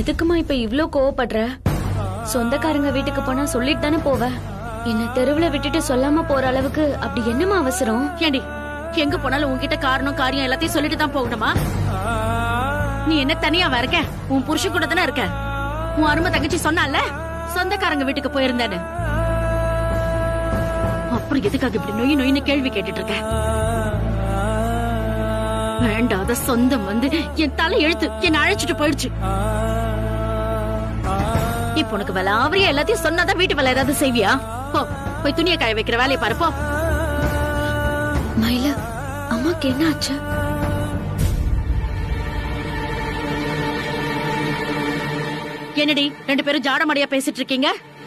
எதுக்குமா இப்ப இவ்ளோ கோவப்படுற சொந்தக்காரங்க வீட்டுக்கு போனா சொல்லிட்டு தானே போவ என்ன தெருவுல விட்டுட்டு சொல்லாம போற அளவுக்கு அப்படி என்னமா அவசரம் ஏண்டி எங்க போனாலும் உன்கிட்ட காரணம் காரியம் எல்லாத்தையும் சொல்லிட்டு தான் போகணுமா நீ என்ன தனியாவா இருக்க உன் புருஷன் கூட தானே இருக்க உன் அருமை தங்கச்சி சொன்னால சொந்தக்காரங்க வீட்டுக்கு போயிருந்தேன்னு அப்புறம் எதுக்காக இப்படி நொய் நொயின்னு கேள்வி கேட்டுட்டு இருக்க வேண்டாத சொந்தம் வந்து என் தலை எழுத்து என்ன அழைச்சிட்டு போயிடுச்சு இப்ப உனக்கு விலாவரியா எல்லாத்தையும் சொன்னாதான் வீட்டு வேலை ஏதாவது செய்வியா போ போய் துணியை காய வைக்கிற வேலையை பாரு போ மயில அம்மாக்கு என்ன ஆச்சு என்னடி ரெண்டு பேரும் ஜாடமடியா பேசிட்டு இருக்கீங்க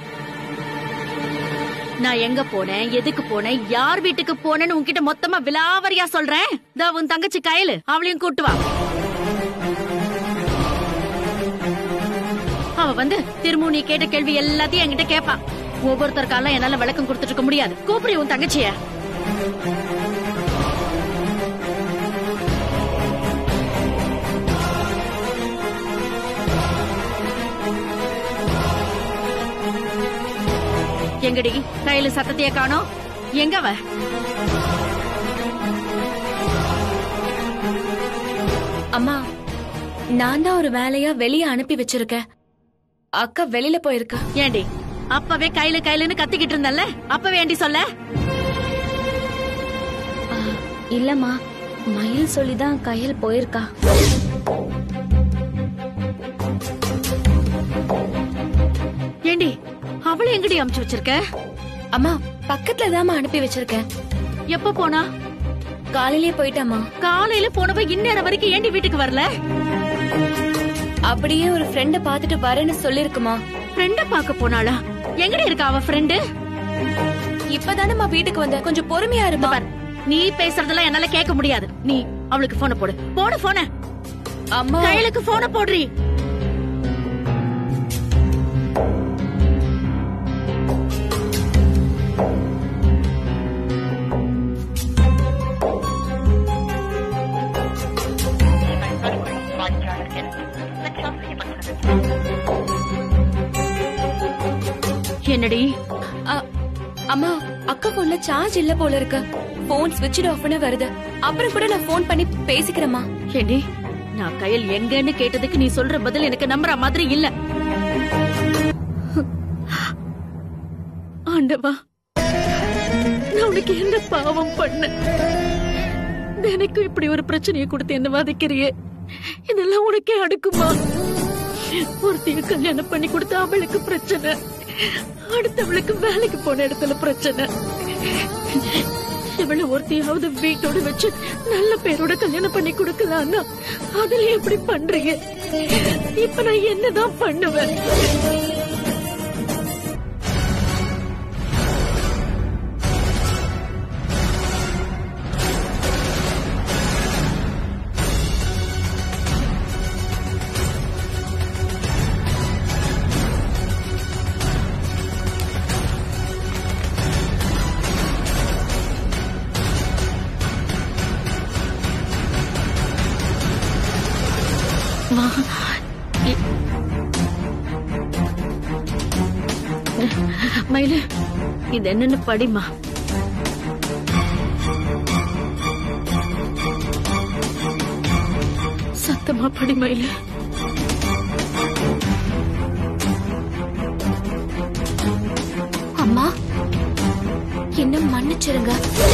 நான் எங்க போனேன் எதுக்கு போனேன் யார் வீட்டுக்கு போனேன்னு உன்கிட்ட மொத்தமா விலாவரியா சொல்றேன் தா உன் தங்கச்சி கையில அவளையும் கூட்டு வா அவ வந்து திரும்ப நீ கேட்ட கேள்வி எல்லாத்தையும் என்கிட்ட கேப்பா ஒவ்வொருத்தருக்காலாம் என்னால விளக்கம் கொடுத்துட்டு இருக்க முடியாது கூப்பிடு உன் தங்கச்சிய எங்கடி கையில சத்தத்தையே காணோம் எங்க அவ அம்மா நான் தான் ஒரு வேலையா வெளிய அனுப்பி வச்சிருக்கேன் அக்கா வெளியில போயிருக்கா ஏண்டி அப்பவே கையில கையிலன்னு கத்திக்கிட்டு இருந்தல்ல அப்பவே ஏண்டி சொல்ல ஆ, இல்லம்மா மயில் சொல்லிதான் கையில் போயிருக்கா ஏண்டி அவளை எங்கடி அமுச்சு வச்சிருக்க அம்மா பக்கத்துல தாம்மா அனுப்பி வச்சிருக்கேன் எப்ப போனா காலையிலேயே போயிட்டாமா காலையில போனவ இந்நேரம் வரைக்கும் ஏண்டி வீட்டுக்கு வரல அப்படியே ஒரு ஃப்ரெண்ட பாத்துட்டு வரேன்னு சொல்லிருக்குமா ஃப்ரெண்ட பாக்க போனாளா எங்கடி இருக்கா அவ ஃப்ரெண்டு இப்பதானம்மா வீட்டுக்கு வந்த கொஞ்சம் பொறுமையா இருமா பார் நீ பேசுறதெல்லாம் என்னால கேட்க முடியாது நீ அவளுக்கு போன போடு போடு போன அம்மா கையிலுக்கு போன போடுறி என்னடி அ- அம்மா அக்கா போன்ல சார்ஜ் இல்ல போல இருக்கு போன் ஸ்விட்ச் ஆஃப்னு வருது அப்புறம் கூட நான் போன் பண்ணி பேசிக்கிறேம்மா ஏண்டி நான் கையில் எங்கன்னு கேட்டதுக்கு நீ சொல்ற பதில் எனக்கு நம்புற மாதிரி இல்ல ஆண்டவா நான் உனக்கு என்ன பாவம் பண்ண எனக்கும் இப்படி ஒரு பிரச்சனையை கொடுத்து என்ன வதைக்கிறியே இதெல்லாம் உனக்கே அடுக்குமா ஒருத்தைய கல்யாணம் பண்ணி கொடுத்து அவளுக்கு பிரச்சனை அடுத்தவளுக்கு வேலைக்கு போன இடத்துல பிரச்சனை இவளை ஒருத்தையாவது வீட்டோட வச்சு நல்ல பேரோட கல்யாணம் பண்ணி கொடுக்கலான்னா அதுல எப்படி பண்றீங்க இப்ப நான் என்னதான் பண்ணுவேன் வா. இ- மயிலு இது என்னன்னு படிமா சத்தமா படி மயிலு அம்மா என்ன மன்னிச்சிருங்க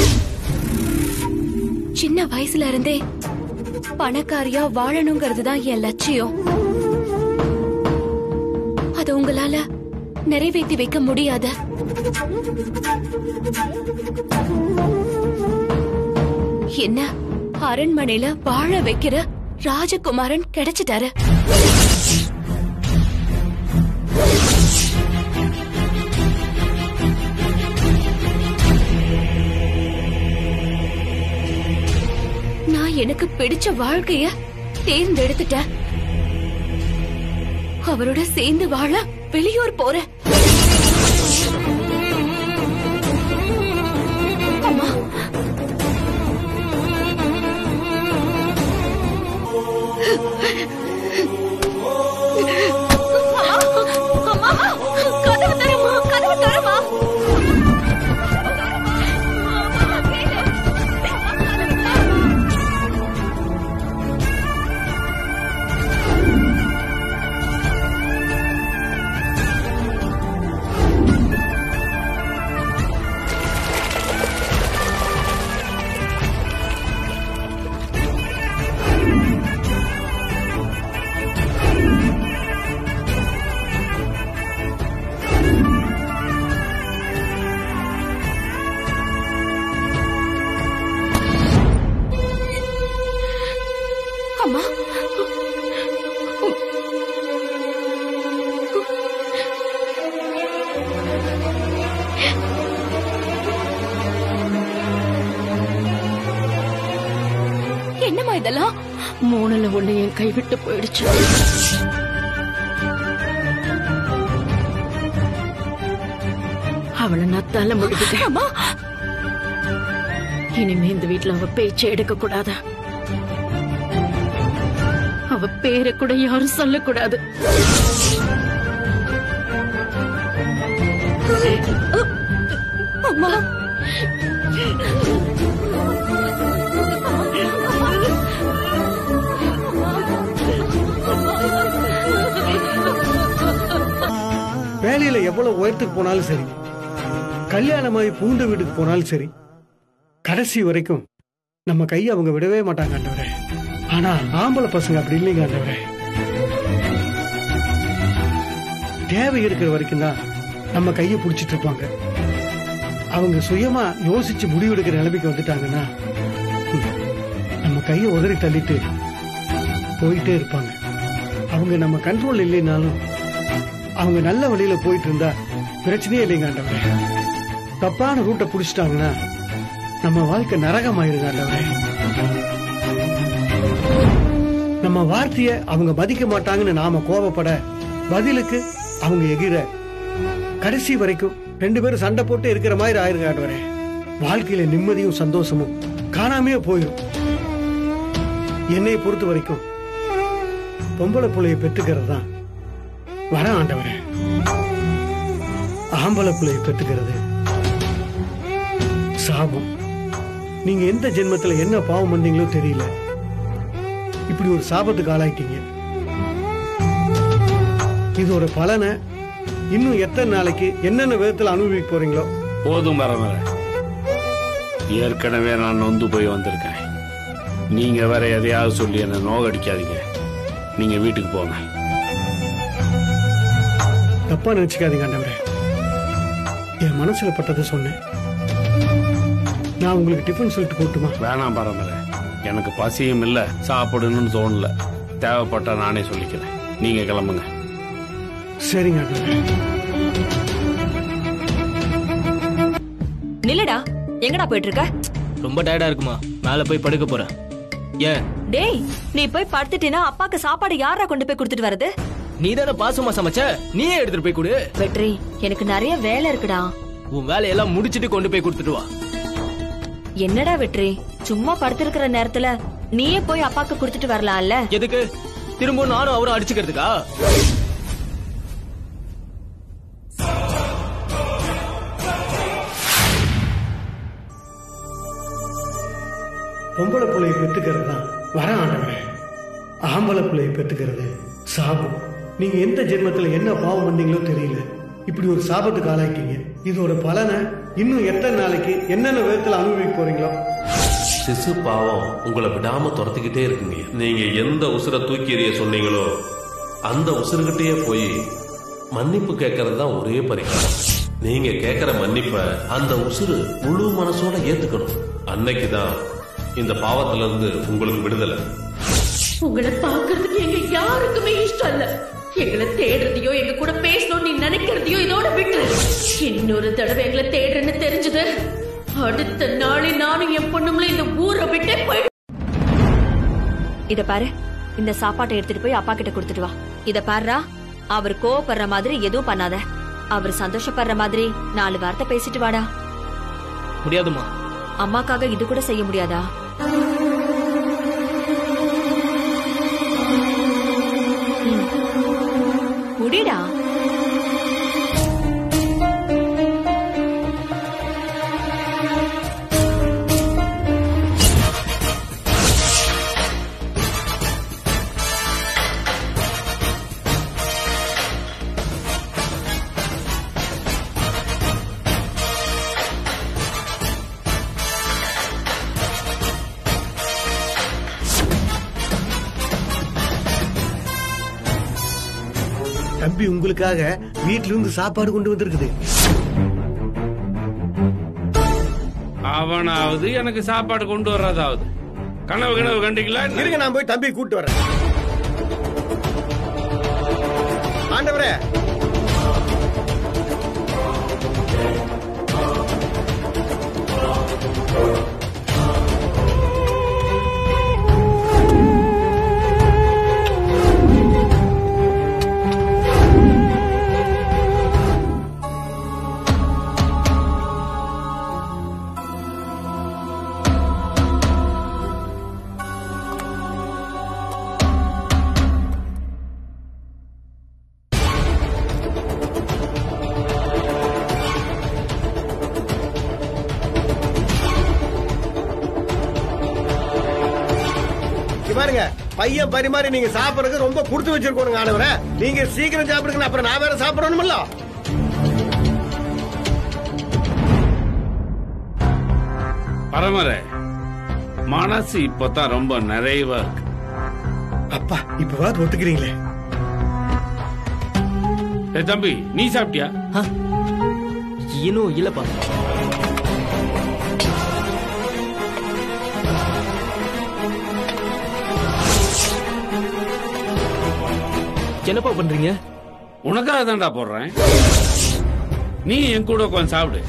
சின்ன வயசுல இருந்தே பணக்காரியா வாழணுங்கிறது தான் என் லட்சியம் அது உங்களால நிறைவேற்றி வைக்க முடியாது என்ன அரண்மனையில வாழ வைக்கிற ராஜகுமாரன் கிடைச்சிட்டாரு நான் எனக்கு பிடிச்ச வாழ்க்கைய தேர்ந்தெடுத்துட்டேன் அவரோட சேர்ந்து வாழ வெளியூர் போறேன் அம்மா என்னம்மா இதெல்லாம் மூணுல ஒண்ணு என் கைவிட்டு போயிடுச்சு அவளை நான் தலை முடிக்கிட்டேன் இனிமே இந்த வீட்டுல அவ பேச்சை எடுக்க கூடாது அவ பேரை கூட யாரும் சொல்லக்கூடாது அம்மா வேலையில எவ்வளவு உயரத்துக்கு போனாலும் சரி கல்யாணமாகி பூந்த வீட்டுக்கு போனாலும் சரி கடைசி வரைக்கும் நம்ம கையை அவங்க விடவே மாட்டாங்க ஆண்டவரே ஆனா ஆம்பளை பசங்க அப்படி இல்லைங்க ஆண்டவரே தேவை இருக்கிற வரைக்கும் தான் நம்ம கையை பிடிச்சிட்டு இருப்பாங்க அவங்க சுயமா யோசிச்சு முடிவெடுக்கிற நிலைமைக்கு வந்துட்டாங்கன்னா ம், நம்ம கையை உதறி தள்ளிட்டு போயிட்டே இருப்பாங்க அவங்க நம்ம கண்ட்ரோல் இல்லைனாலும் அவங்க நல்ல வழியில போயிட்டு இருந்தா பிரச்சனையே இல்லைங்க ஆண்டவரே தப்பான ரூட்டை புடிச்சிட்டாங்கன்னா நம்ம வாழ்க்கை நரகமாயிருங்க ஆண்டவரே நம்ம வார்த்தைய அவங்க மதிக்க மாட்டாங்கன்னு நாம கோபப்பட பதிலுக்கு அவங்க எகிற கடைசி வரைக்கும் ரெண்டு பேரும் சண்டை போட்டு இருக்கிற மாதிரி ஆயிருங்க ஆண்டவரே வாழ்க்கையில நிம்மதியும் சந்தோஷமும் காணாமையே போயிடும் என்னை பொறுத்த வரைக்கும் பொம்பளை புள்ளைய பெற்றுக்கிறது தான் வர ஆண்டவரே ஆம்பளை பிள்ளைய பெற்றுக்கிறது சாபம் நீங்க எந்த ஜென்மத்துல என்ன பாவம் பண்ணீங்களோ தெரியல இப்படி ஒரு சாபத்துக்கு ஆளாயிட்டீங்க இதோட பலனை இன்னும் எத்தனை நாளைக்கு என்னென்ன விதத்துல அனுபவிக்க போறீங்களோ போதும் வரமர ஏற்கனவே நான் நொந்து போய் வந்திருக்கேன் நீங்க வேற எதையாவது சொல்லி என்ன நோகடிக்காதீங்க நீங்க வீட்டுக்கு போங்க தப்பா நினைச்சுக்காதீங்க ஆண்டவரே என் மனசுல பட்டதை சொன்னேன் நான் உங்களுக்கு டிஃபன் சொல்லிட்டு போட்டுமா வேணாம் பரமர எனக்கு பசியும் இல்ல சாப்பிடணும்னு தோணல தேவைப்பட்டா நானே சொல்லிக்கிறேன் நீங்க கிளம்புங்க சரிங்க ஆண்டவரே நில்லுடா எங்கடா போயிட்டு இருக்க ரொம்ப டயர்டா இருக்குமா மேல போய் படுக்க போறேன் ஏன் டேய் நீ போய் படுத்துட்டீனா அப்பாக்கு சாப்பாடு யாரா கொண்டு போய் கொடுத்துட்டு வரது நீ தானே பாசமா சமைச்ச நீயே எடுத்துட்டு போய் கொடு வெற்றி எனக்கு நிறைய வேலை இருக்குடா உன் வேலையெல்லாம் முடிச்சிட்டு கொண்டு போய் கொடுத்துட்டு வா என்னடா வெற்றி சும்மா படுத்திருக்கிற நேரத்துல நீயே போய் அப்பாக்கு கொடுத்துட்டு வரலாம்ல எதுக்கு திரும்ப நானும் அவரும் அடிச்சுக்கிறதுக்கா பொம்பளை பிள்ளைய பெற்றுக்கிறது தான் வர ஆண்டவரே ஆம்பளை பிள்ளைய பெற்றுக்கிறது சாபம் நீங்க எந்த ஜென்மத்துல என்ன பாவம் பண்ணீங்களோ தெரியல இப்படி ஒரு சாபத்துக்கு ஆளாயிட்டீங்க இதோட பலனை இன்னும் எத்தனை நாளைக்கு என்னென்ன விதத்துல அனுபவிக்க போறீங்களோ சிசு பாவம் உங்களை விடாம துரத்திக்கிட்டே இருக்குங்க நீங்க எந்த உசுரை தூக்கி எறிய சொன்னீங்களோ அந்த உசுருகிட்டயே போய் மன்னிப்பு கேட்கறது தான் ஒரே பரிகாரம் நீங்க கேட்கிற மன்னிப்பை அந்த உசுறு முழு மனசோட ஏத்துக்கணும் அன்னைக்கு தான் இந்த பாவத்துல இருந்து உங்களுக்கு விடுதலை உங்களை பாக்குறதுக்கு எங்க யாருக்குமே இஷ்டம் இல்ல எங்களை தேடுறதையோ எங்க கூட பேசணும் நீ நினைக்கிறதையோ இதோட விட்டு இன்னொரு தடவை எங்களை தேடுறேன்னு தெரிஞ்சது அடுத்த நாளே நானும் என் பொண்ணுங்களும் இந்த ஊரை விட்டே போயிடு இத பாரு இந்த சாப்பாட்டை எடுத்துட்டு போய் அப்பா கிட்ட கொடுத்துட்டு வா இத பாருடா அவர் கோவப்படுற மாதிரி எதுவும் பண்ணாத அவர் சந்தோஷப்படுற மாதிரி நாலு வார்த்தை பேசிட்டு வாடா முடியாதுமா அம்மாக்காக இது கூட செய்ய முடியாதா ம். குடிடா தம்பி உங்களுக்காக வீட்ல இருந்து சாப்பாடு கொண்டு வந்திருக்குது அவனாவது எனக்கு சாப்பாடு கொண்டு வர்றதாவது கனவு கனவு கண்டிங்களா இருங்க நான் போய் தம்பி கூட்டு வரேன் ஆண்டவரே பாருங்க பையன் பரிமாறி நீங்க சாப்பிடறதுக்கு ரொம்ப கொடுத்து வச்சிருக்கோங்க ஆனவரே நீங்க சீக்கிரம் சாப்பிடுங்க அப்புறம் நான் வேற சாப்பிடணும்ல பரமரே மனசு இப்பதான் ரொம்ப நிறைவா இருக்கு அப்பா இப்பவாது ஒத்துக்கிறீங்களே ஏய் தம்பி நீ சாப்பிட்டியா ஆ, இன்னும் இல்லப்பா என்னப்பா பண்றீங்க உனக்காக தான்டா போடுறேன் நீ என் கூட உட்காந்து சாப்பிடு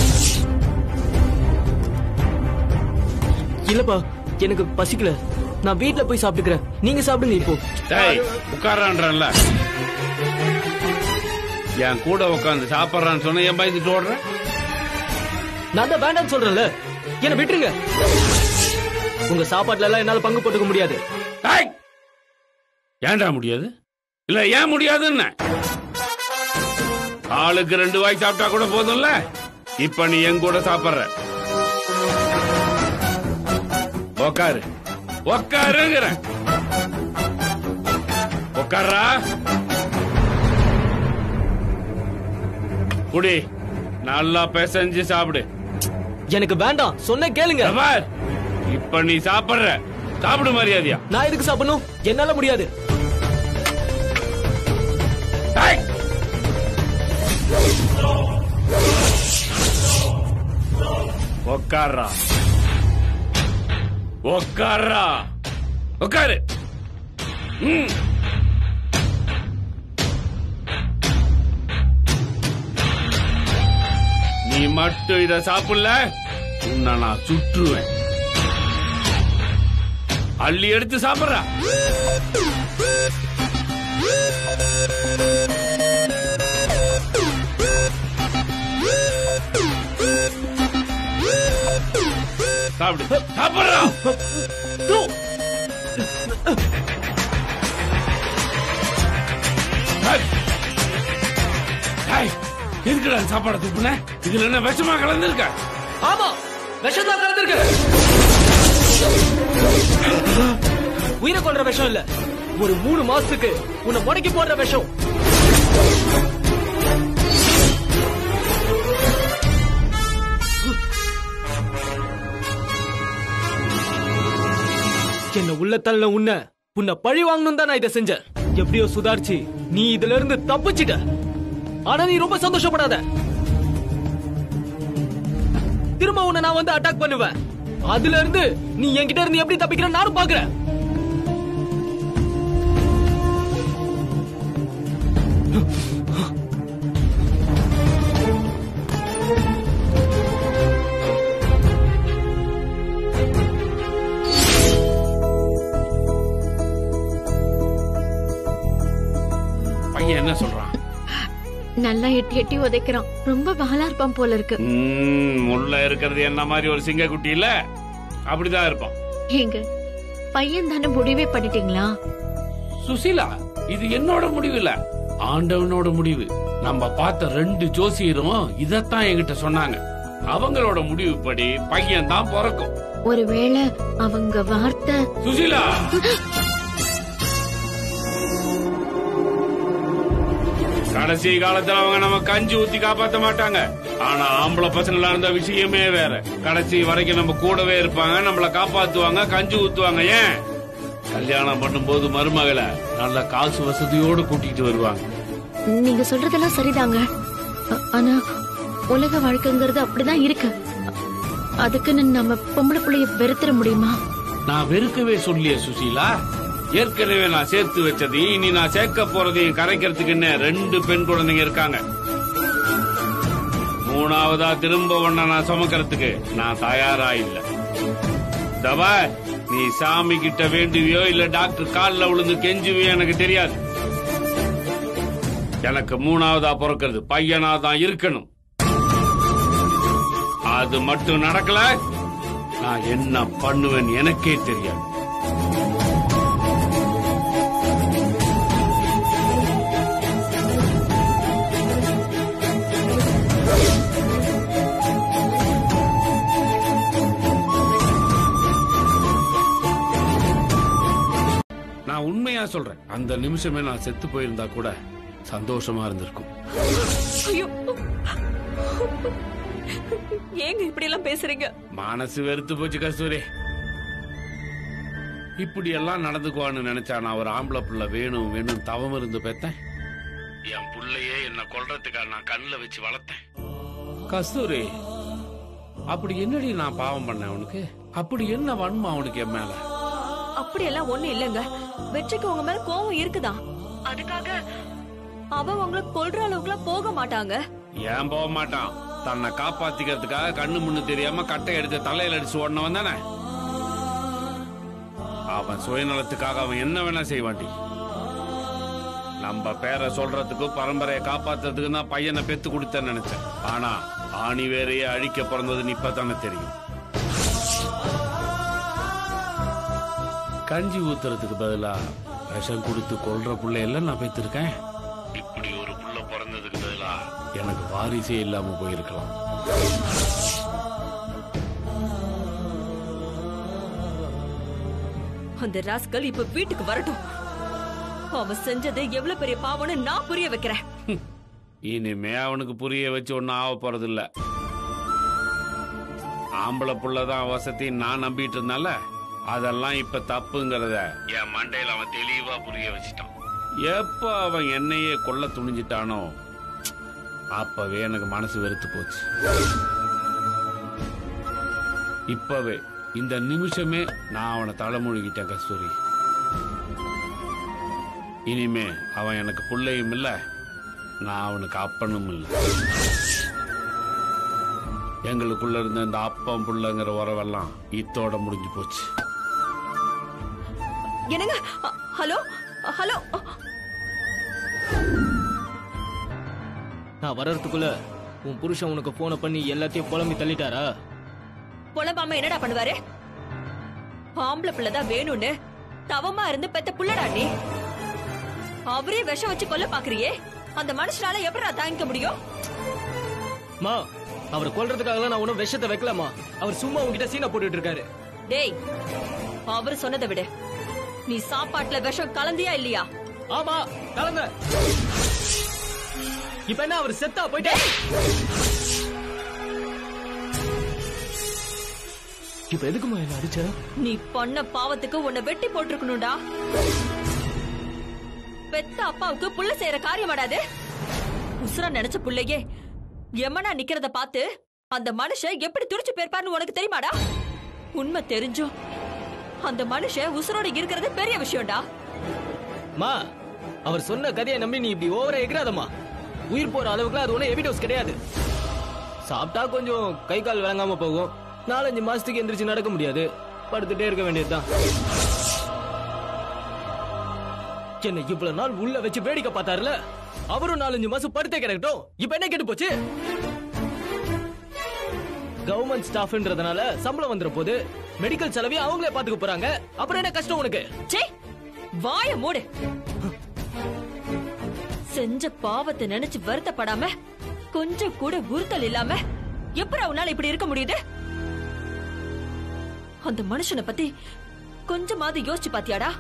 இல்லப்பா எனக்கு பசிக்கல நான் வீட்ல போய் சாப்பிட்டுக்கிறேன் நீங்க சாப்பிடுங்க இப்போ டேய் உட்காரான்றல என் கூட உட்காந்து சாப்பிடுறான்னு சொன்ன என் பயந்துட்டு ஓடுறேன் நான் தான் வேண்டாம்னு சொல்றேன்ல என்ன விட்டுருங்க உங்க சாப்பாட்டுல எல்லாம் என்னால பங்கு போட்டுக்க முடியாது டேய் ஏன்டா முடியாது இல்ல ஏன் முடியாதுன்னு ஆளுக்கு ரெண்டு வாய் சாப்பிட்டா கூட போதும்ல இப்ப நீ என் கூட சாப்பிடுற உக்காரு உக்காருங்கிற உக்காரா குடி நல்லா பிசைஞ்சு சாப்பிடு எனக்கு வேண்டாம் சொன்ன கேளுங்க இத பார், இப்ப நீ சாப்பிடுற சாப்பிடு மரியாதையா நான் எதுக்கு சாப்பிடணும் என்னால முடியாது டேய்! உக்காரா உக்காரா உக்காரு ம். நீ மட்டும் இத சாப்பிடல உன்னை நான் சுற்றுவேன் அள்ளி எடுத்து சாப்பிடுறா சாப்பிடு சாப்பிடுறா ஏய். ஏய், எதுக்குடா இந்த சாப்பாடை துப்புன இதுல என்ன விஷமா கலந்துருக்க ஆமா விஷம் தான் கலந்துருக்கு உயிரை கொல்ற விஷம் இல்ல ஒரு மூணு மாசத்துக்கு உன்னை முடக்கி போடுற விஷம் என்ன உள்ள தள்ள உன்ன உன்னை பழி வாங்கணும் தான் நான் இதை செஞ்சேன் எப்படியோ சுதாரிச்சு நீ இதுல இருந்து தப்பிச்சிட்ட ஆனா நீ ரொம்ப சந்தோஷப்படாத திரும்ப உன்னை நான் வந்து அட்டாக் பண்ணுவேன் அதுல இருந்து நீ என்கிட்ட இருந்து எப்படி தப்பிக்கிற நானும் பாக்குறேன் பையன் என்ன சொல்றான் நல்லா எட்டி எட்டி உதைக்கிறான் ரொம்ப வாலா இருப்பான் போல இருக்கு ம், உள்ள இருக்கிறது என்ன மாதிரி ஒரு சிங்கக்குட்டி இல்ல அப்படிதான் இருப்பான் ஏங்க பையன் தானே முடிவே பண்ணிட்டீங்களா சுசீலா இது என்னோட முடிவு இல்ல ஆண்டவனோட முடிவு நம்ம பார்த்த ரெண்டு ஜோசியரும் இதத்தான் என்கிட்ட சொன்னாங்க அவங்களோட முடிவு படி பையன் தான் பிறக்கும் ஒருவேளை அவங்க வார்த்தை சுசீலா கடைசி காலத்துல அவங்க நம்ம கஞ்சி ஊத்தி காப்பாத்த மாட்டாங்க ஆனா ஆம்பளை பசங்களா இருந்த விஷயமே வேற கடைசி வரைக்கும் நம்ம கூடவே இருப்பாங்க நம்மள காப்பாத்துவாங்க கஞ்சி ஊத்துவாங்க ஏன் கல்யாணம் பண்ணும்போது மருமகளை நல்ல காசு வசதியோடு கூட்டிட்டு வருவாங்க நீங்க சொல்றதெல்லாம் சரிதாங்க அ- ஆனா உலக வாழ்க்கைங்கிறது அப்படிதான் இருக்கு அ- அதுக்குன்னு நம்ம பொம்பளை புள்ளைய வெறுத்துற முடியுமா நான் வெறுக்கவே சொல்லிய சுசீலா ஏற்கனவே நான் சேர்த்து வச்சதையும் இனி நான் சேர்க்க போறதையும் கரைக்கிறதுக்கு என்ன ரெண்டு பெண் குழந்தைங்க இருக்காங்க மூணாவதா திரும்ப ஒண்ண நான் சுமக்கிறதுக்கு நான் தயாரா இல்ல தவா நீ சாமி கிட்ட வேண்டுவியோ இல்ல டாக்டர் கால்ல விழுந்து கெஞ்சுவியோ எனக்கு தெரியாது எனக்கு மூணாவதா பிறக்கிறது பையனா தான் இருக்கணும் அது மட்டும் நடக்கல நான் என்ன பண்ணுவேன் எனக்கே தெரியாது சொல்றேன் அந்த நிமிஷமே நான் செத்து போயிருந்தா கூட சந்தோஷமா இருந்திருக்கும் ஐயோ ஏங்க இப்படி எல்லாம் பேசுறீங்க மனசு வெறுத்து போச்சு கஸ்தூரி இப்படி எல்லாம் நடந்துக்குவான்னு நினைச்சா நான் ஒரு ஆம்பளை புள்ள வேணும் வேணும் தவம் இருந்து பெத்தேன் என் புள்ளையே என்ன கொல்றதுக்காக நான் கண்ணுல வச்சு வளர்த்தேன் கஸ்தூரி அப்படி என்னடி நான் பாவம் பண்ணேன் அவனுக்கு அப்படி என்ன வன்மம் அவனுக்கு என் மேல அப்படி எல்லாம் ஒண்ணு இல்லங்க வெற்றிக்கு உங்க மேல கோவம் இருக்குதான் அதுக்காக அவ உங்களை கொல்ற அளவுக்குலாம் போக மாட்டாங்க ஏன் போக மாட்டான் தன்னை காப்பாத்திக்கிறதுக்காக கண்ணு முன்னு தெரியாம கட்டை எடுத்து தலையில அடிச்சு ஓடினவன் தானே அவன் சுயநலத்துக்காக அவன் என்ன வேணா செய்வாண்டி நம்ம பேரை சொல்றதுக்கும் பரம்பரையை காப்பாத்துறதுக்கு தான் பையனை பெத்து கொடுத்தேன்னு நினைச்சேன் ஆனா ஆணி வேறையே அழிக்க பிறந்தது இப்பதானே தெரியும் கஞ்சி ஊத்துறதுக்கு பதிலா விஷம் கொடுத்து கொல்ற புள்ளையெல்லாம் நான் பெற்றிருக்கேன் இப்படி ஒரு புள்ள பிறந்ததுக்கு பதிலா எனக்கு வாரிசே இல்லாம போயிருக்கலாம் அந்த ராஸ்கல் இப்ப வீட்டுக்கு வரட்டும் அவன் செஞ்சது எவ்வளவு பெரிய பாவம்னு நான் புரிய வைக்கிறேன் இனிமே அவனுக்கு புரிய வச்சு ஒன்னும் ஆக போறது இல்ல ஆம்பளை புள்ளதான் வசதி நான் நம்பிட்டு இருந்தால அதெல்லாம் இப்ப தப்புங்கிறத என் மண்டையில அவன் தெளிவா புரிய வச்சிட்டான் எப்ப அவன் என்னையே கொல்ல துணிஞ்சிட்டானோ அப்பவே எனக்கு மனசு வெறுத்து போச்சு இப்பவே இந்த நிமிஷமே நான் அவனை தலைமொழிகிட்டேன் கஸ்தூரி இனிமே அவன் எனக்கு பிள்ளையும் இல்ல நான் அவனுக்கு அப்பனும் இல்ல எங்களுக்குள்ள இருந்த இந்த அப்பம் புள்ளங்கிற உறவெல்லாம் இத்தோட முடிஞ்சு போச்சு என்னங்க அ- ஹலோ அ- ஹலோ அ- நான் வர்றதுக்குள்ள உன் புருஷன் உனக்கு போனை பண்ணி எல்லாத்தையும் புலம்பி தள்ளிட்டாரா புலம்பாம என்னடா பண்ணுவாரு ஆம்பளை பிள்ளைதான் வேணும்னு தவமா இருந்து பெத்த புள்ளடா நீ அவரே விஷம் வச்சு கொல்ல பாக்குறியே அந்த மனுஷனால எப்படிடா தாங்கிக்க முடியும் மா அவரை கொல்றதுக்காக நான் ஒன்னும் விஷத்தை வைக்கலாமா அவர் சும்மா உன்கிட்ட சீனை போட்டுட்டு இருக்காரு டேய் அவர் சொன்னதை விட நீ சாப்பாட்டுல விஷம் கலந்தியா இல்லையா ஆமா கலந்த இப்ப என்ன அவர் செத்தா போயிட்டே இப்ப எதுக்குமா என்ன அடிச்ச நீ பண்ண பாவத்துக்கு உன்னை வெட்டி போட்டிருக்கணும்டா பெத்த அப்பாவுக்கு புள்ள செய்யற காரியமாடாது உசுரா நினைச்ச புள்ளையே எமனா நிக்கிறத பார்த்து அந்த மனுஷன் எப்படி துடிச்சு போயிருப்பாருன்னு உனக்கு தெரியுமாடா உண்மை தெரிஞ்சும் அந்த மனுஷன் உசுரோட இருக்கிறது பெரிய விஷயம்டா மா அவர் சொன்ன கதையை நம்பி நீ இப்படி ஓவரா எகிறாதம்மா உயிர் போற அளவுக்குலாம் அது ஒன்றும் எவிடோஸ் கிடையாது சாப்பிட்டா கொஞ்சம் கை கால் விளங்காம போகும் நாலஞ்சு மாசத்துக்கு எந்திரிச்சு நடக்க முடியாது படுத்துட்டே இருக்க வேண்டியதுதான் என்ன இவ்வளவு நாள் உள்ள வச்சு வேடிக்கை பார்த்தாருல அவரும் நாலஞ்சு மாசம் படுத்தே கிடக்கட்டும் இப்ப என்ன கெட்டு போச்சு கவர்மெண்ட் ஸ்டாஃப்ன்றதுனால சம்பளம் வந்துற போது மெடிக்கல் செலவையும் அவங்களே பாத்துக்க போறாங்க அப்புறம் என்ன கஷ்டம் உனக்கு சே வாய மூடு செஞ்ச பாவத்தை நினைச்சு வருத்தப்படாம கொஞ்சம் கூட உறுத்தல் இல்லாம எப்படி அவனால இப்படி இருக்க முடியுது அந்த மனுஷனை பத்தி கொஞ்சமாவது யோசிச்சு பாத்தியாடா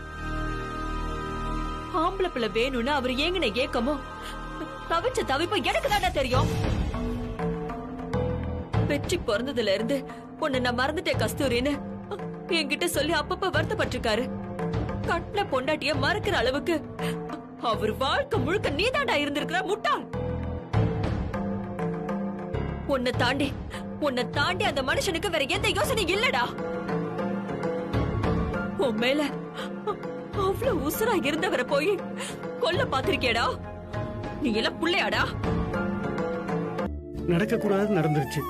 ஆம்பளை பிள்ளை வேணும்னு அவர் ஏங்கின ஏக்கமோ தவிச்ச தவிப்போ எனக்கு தானே தெரியும் வெற்றி பிறந்ததுல இருந்து உன்னை நான் மறந்துட்டேன் கஸ்தூரின்னு என்கிட்ட சொல்லி அப்பப்ப வருத்தப்பட்டிருக்காரு கட்டின பொண்டாட்டிய மறக்கிற அளவுக்கு அவர் வாழ்க்கை முழுக்க நீதாண்டா இருந்திருக்கிற முட்டாள் உன்னை தாண்டி உன்னை தாண்டி அந்த மனுஷனுக்கு வேற எந்த யோசனை இல்லடா உன் மேல அவ்வளவு உசுரா இருந்தவரை போய் கொல்ல பாத்திருக்கேடா நீ எல்லாம் புள்ளையாடா நடக்க கூடாது நடந்துருச்சு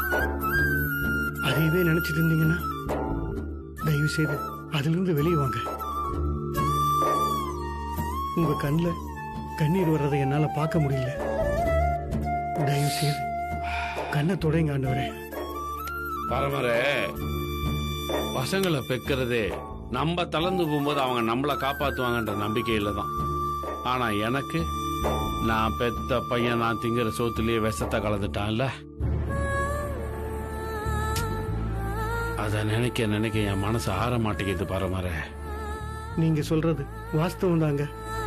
அதையவே நினைச்சிட்டு இருந்தீங்கன்னா தயவு செய்து அதுல இருந்து வெளியே வாங்க உங்க கண்ணுல கண்ணீர் வர்றதை என்னால பார்க்க முடியல தயவு செய்து கண்ணை தொடங்க ஆண்டவரே பரமரே பசங்களை பெக்கிறதே நம்ம தளர்ந்து போகும்போது அவங்க நம்மள காப்பாத்துவாங்கன்ற நம்பிக்கையில தான் ஆனா எனக்கு நான் பெத்த பையன் நான் திங்கிற சோத்துலயே விஷத்தை கலந்துட்டான்ல அத நினைக்க நினைக்க என் மனசு ஆற மாட்டேங்குது பரமரே நீங்க சொல்றது வாஸ்தவம் தாங்க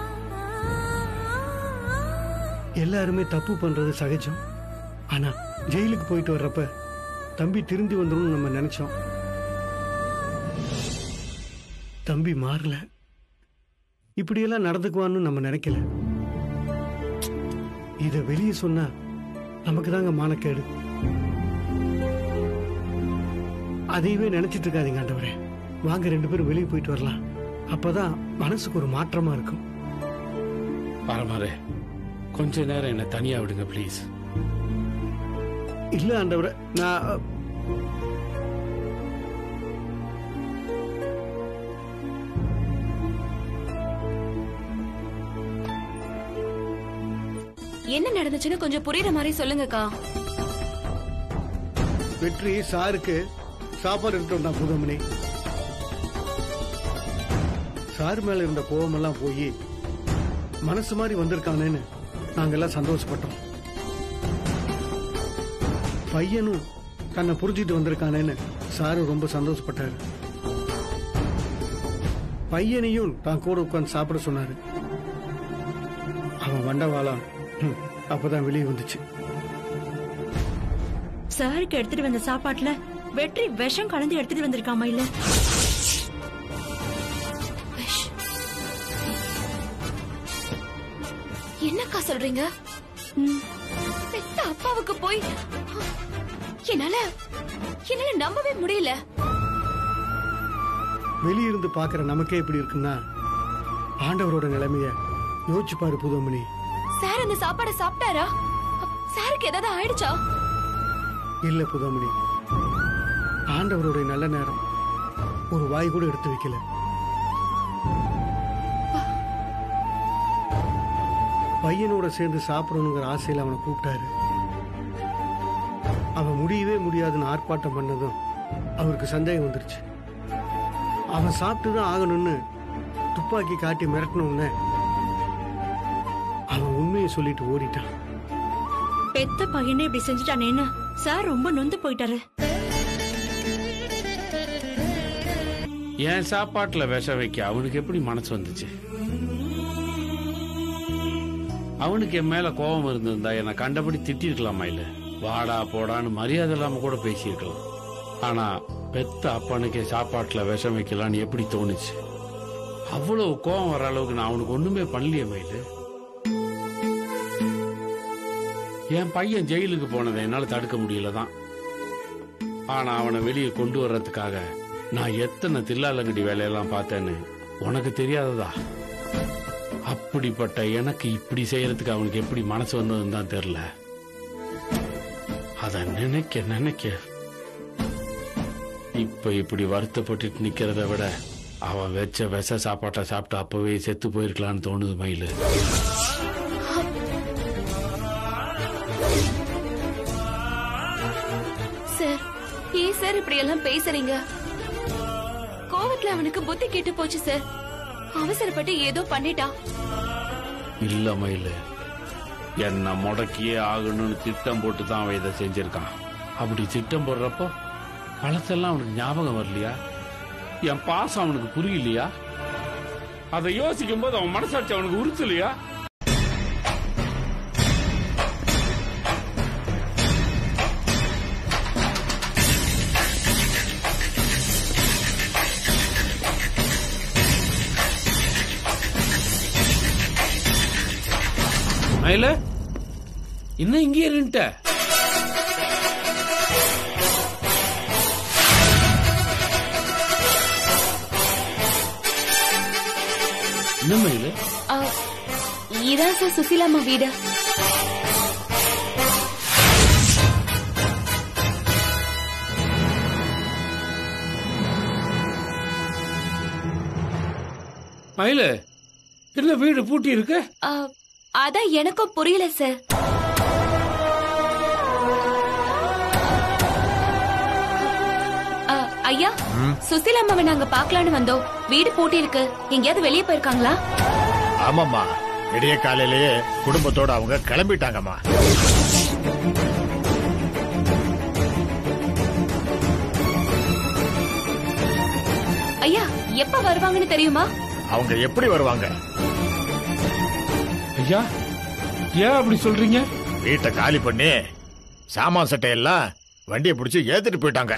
எல்லாருமே தப்பு பண்றது சகஜம் ஆனா ஜெயிலுக்கு போயிட்டு வர்றப்ப தம்பி திருந்தி வந்துடும் நம்ம நினைச்சோம் தம்பி மாறல இப்படியெல்லாம் நடந்துக்குவான்னு நம்ம நினைக்கல இத வெளியே சொன்னா நமக்கு தாங்க மானக்கேடு அதையவே நினைச்சிட்டு இருக்காதீங்க ஆண்டவரே வாங்க ரெண்டு பேரும் வெளியே போயிட்டு வரலாம் அப்பதான் மனசுக்கு ஒரு மாற்றமா இருக்கும் பரமாரே கொஞ்ச நேரம் என்ன தனியா விடுங்க ப்ளீஸ் இல்ல ஆண்டவரே நான் என்ன நடந்துச்சுன்னு கொஞ்சம் புரியுற மாதிரி சொல்லுங்கக்கா வெற்றி சாருக்கு சாப்பாடு எடுத்து வந்தான் புதுமணி சார் மேல இருந்த கோவமெல்லாம் போய் மனசு மாதிரி வந்திருக்கானேன்னு நாங்கெல்லாம் சந்தோஷப்பட்டோம் பையனும் தன்னை புரிஞ்சிட்டு வந்திருக்கானேன்னு சாரு ரொம்ப சந்தோஷப்பட்டாரு பையனையும் தான் கூட உட்கார்ந்து சாப்பிட சொன்னாரு அவன் வண்டவாளம் ஹம், அப்பதான் வெளியே வந்துச்சு சாருக்கு எடுத்துட்டு வந்த சாப்பாட்டுல வெற்றி விஷம் கலந்து எடுத்துட்டு வந்திருக்காமா இல்ல என்னக்கா சொல்றீங்க பெத்த அப்பாவுக்கு போய் என்னால என்னால நம்பவே முடியல வெளியிருந்து பாக்குற நமக்கே இப்படி இருக்குன்னா ஆண்டவரோட நிலைமைய யோசிச்சு பாரு புதுமணி சார் அந்த சாப்பாடை சாப்பிட்டாரா சாருக்கு ஏதாவது ஆயிடுச்சா இல்ல புதுமணி ஆண்டவருடைய நல்ல நேரம் ஒரு வாய் கூட எடுத்து வைக்கல பையனோட சேர்ந்து சாப்பிடணுங்கிற ஆசையில அவனை கூப்பிட்டாரு அவன் முடியவே முடியாதுன்னு ஆர்ப்பாட்டம் பண்ணதும் அவருக்கு சந்தேகம் வந்துருச்சு அவன் சாப்பிட்டுதான் ஆகணும்னு துப்பாக்கி காட்டி மிரட்டணும்னு அவன் உண்மையை சொல்லிட்டு ஓடிட்டான் பெத்த பையனே இப்படி செஞ்சுட்டானேன்னு சார் ரொம்ப நொந்து போயிட்டாரு என் சாப்பாட்டுல விஷம் வைக்க அவனுக்கு எப்படி மனசு வந்துச்சு அவனுக்கு என் மேல கோபம் இருந்திருந்தா என்னை கண்டபடி திட்டிருக்கலாமா இல்ல வாடா போடான்னு மரியாதை இல்லாம கூட பேசியிருக்கலாம் ஆனா பெத்த அப்பனுக்கே சாப்பாட்டுல விஷம் வைக்கலான்னு எப்படி தோணுச்சு அவ்வளவு கோபம் வர அளவுக்கு நான் அவனுக்கு ஒண்ணுமே பண்ணலையே மயிலு என் பையன் ஜெயிலுக்கு போனதை என்னால தடுக்க முடியல தான் ஆனா அவனை வெளியே கொண்டு வர்றதுக்காக நான் எத்தனை தில்லாலங்கடி வேலையெல்லாம் பார்த்தேன்னு உனக்கு தெரியாததா அப்படிப்பட்ட எனக்கு இப்படி செய்யறதுக்கு அவனுக்கு எப்படி மனசு வந்ததுன்னு தான் தெரியல அத நினைக்க நினைக்க இப்ப இப்படி வருத்தப்பட்டுட்டு நிக்கிறத விட அவன் வச்ச விஷ சாப்பாட்டை சாப்பிட்டு அப்பவே செத்து போயிருக்கலான்னு தோணுது மயிலு சார் ஏன் சார் இப்படி எல்லாம் பேசுறீங்க கோவத்துல அவனுக்கு புத்தி கெட்டு போச்சு சார் அவசரப்பட்டு ஏதோ பண்ணிட்டான் இல்ல மயிலு என்ன முடக்கியே ஆகணும்னு திட்டம் போட்டு தான் அவன் இதை செஞ்சிருக்கான் அப்படி திட்டம் போடுறப்போ பழசெல்லாம் அவனுக்கு ஞாபகம் வரலையா என் பாசம் அவனுக்கு புரியலையா அதை யோசிக்கும் போது அவன் மனசாட்சி அவனுக்கு உறுத்தலையா மயில இன்னும் இங்கே இருந்துட்ட என்ன மயில ஆ, இதான் சார் சுசிலாமா வீடு மயில என்ன வீடு பூட்டி இருக்கு ஆ, அதான் எனக்கும் புரியல சார் ஆ, ஐயா சுசிலாமாவை நாங்க பாக்கலான்னு வந்தோம் வீடு பூட்டி இருக்கு எங்கேயாவது வெளியே போயிருக்காங்களா ஆமாம்மா விடிய காலையிலேயே குடும்பத்தோட அவங்க கிளம்பிட்டாங்கம்மா ஐயா எப்ப வருவாங்கன்னு தெரியுமா அவங்க எப்படி வருவாங்க ஐயா ஏன் அப்படி சொல்றீங்க வீட்டை காலி பண்ணி சாமான் சட்டையெல்லாம் வண்டியை பிடிச்சி ஏத்திட்டு போயிட்டாங்க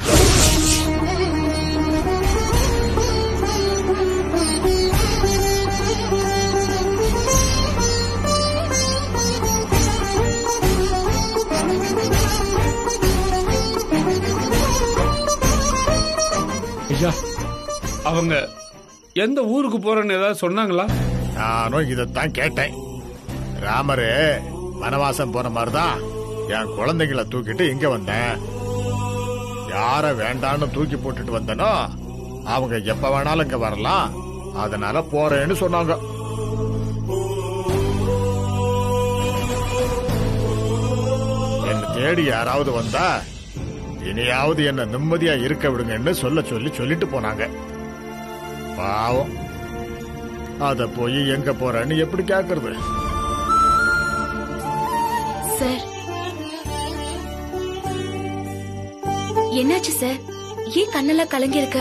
ஐயா அவங்க எந்த ஊருக்கு போறேன்னு ஏதாவது சொன்னாங்களா நானும் இதைத்தான் கேட்டேன் ராமரு வனவாசம் போன மாதிரிதான் என் குழந்தைங்களை தூக்கிட்டு இங்க வந்தேன் யார வேண்டான்னு தூக்கி போட்டுட்டு வந்தனோ அவங்க எப்ப வேணாலும் இங்க வரலாம் அதனால போறேன்னு சொன்னாங்க என்ன தேடி யாராவது வந்தா இனியாவது என்ன நிம்மதியா இருக்க விடுங்கன்னு சொல்ல சொல்லி சொல்லிட்டு போனாங்க பாவம் அத போய் எங்க போறேன்னு எப்படி கேக்குறது சார் என்னாச்சு சார் ஏன் கண்ணெல்லாம் கலங்கி இருக்க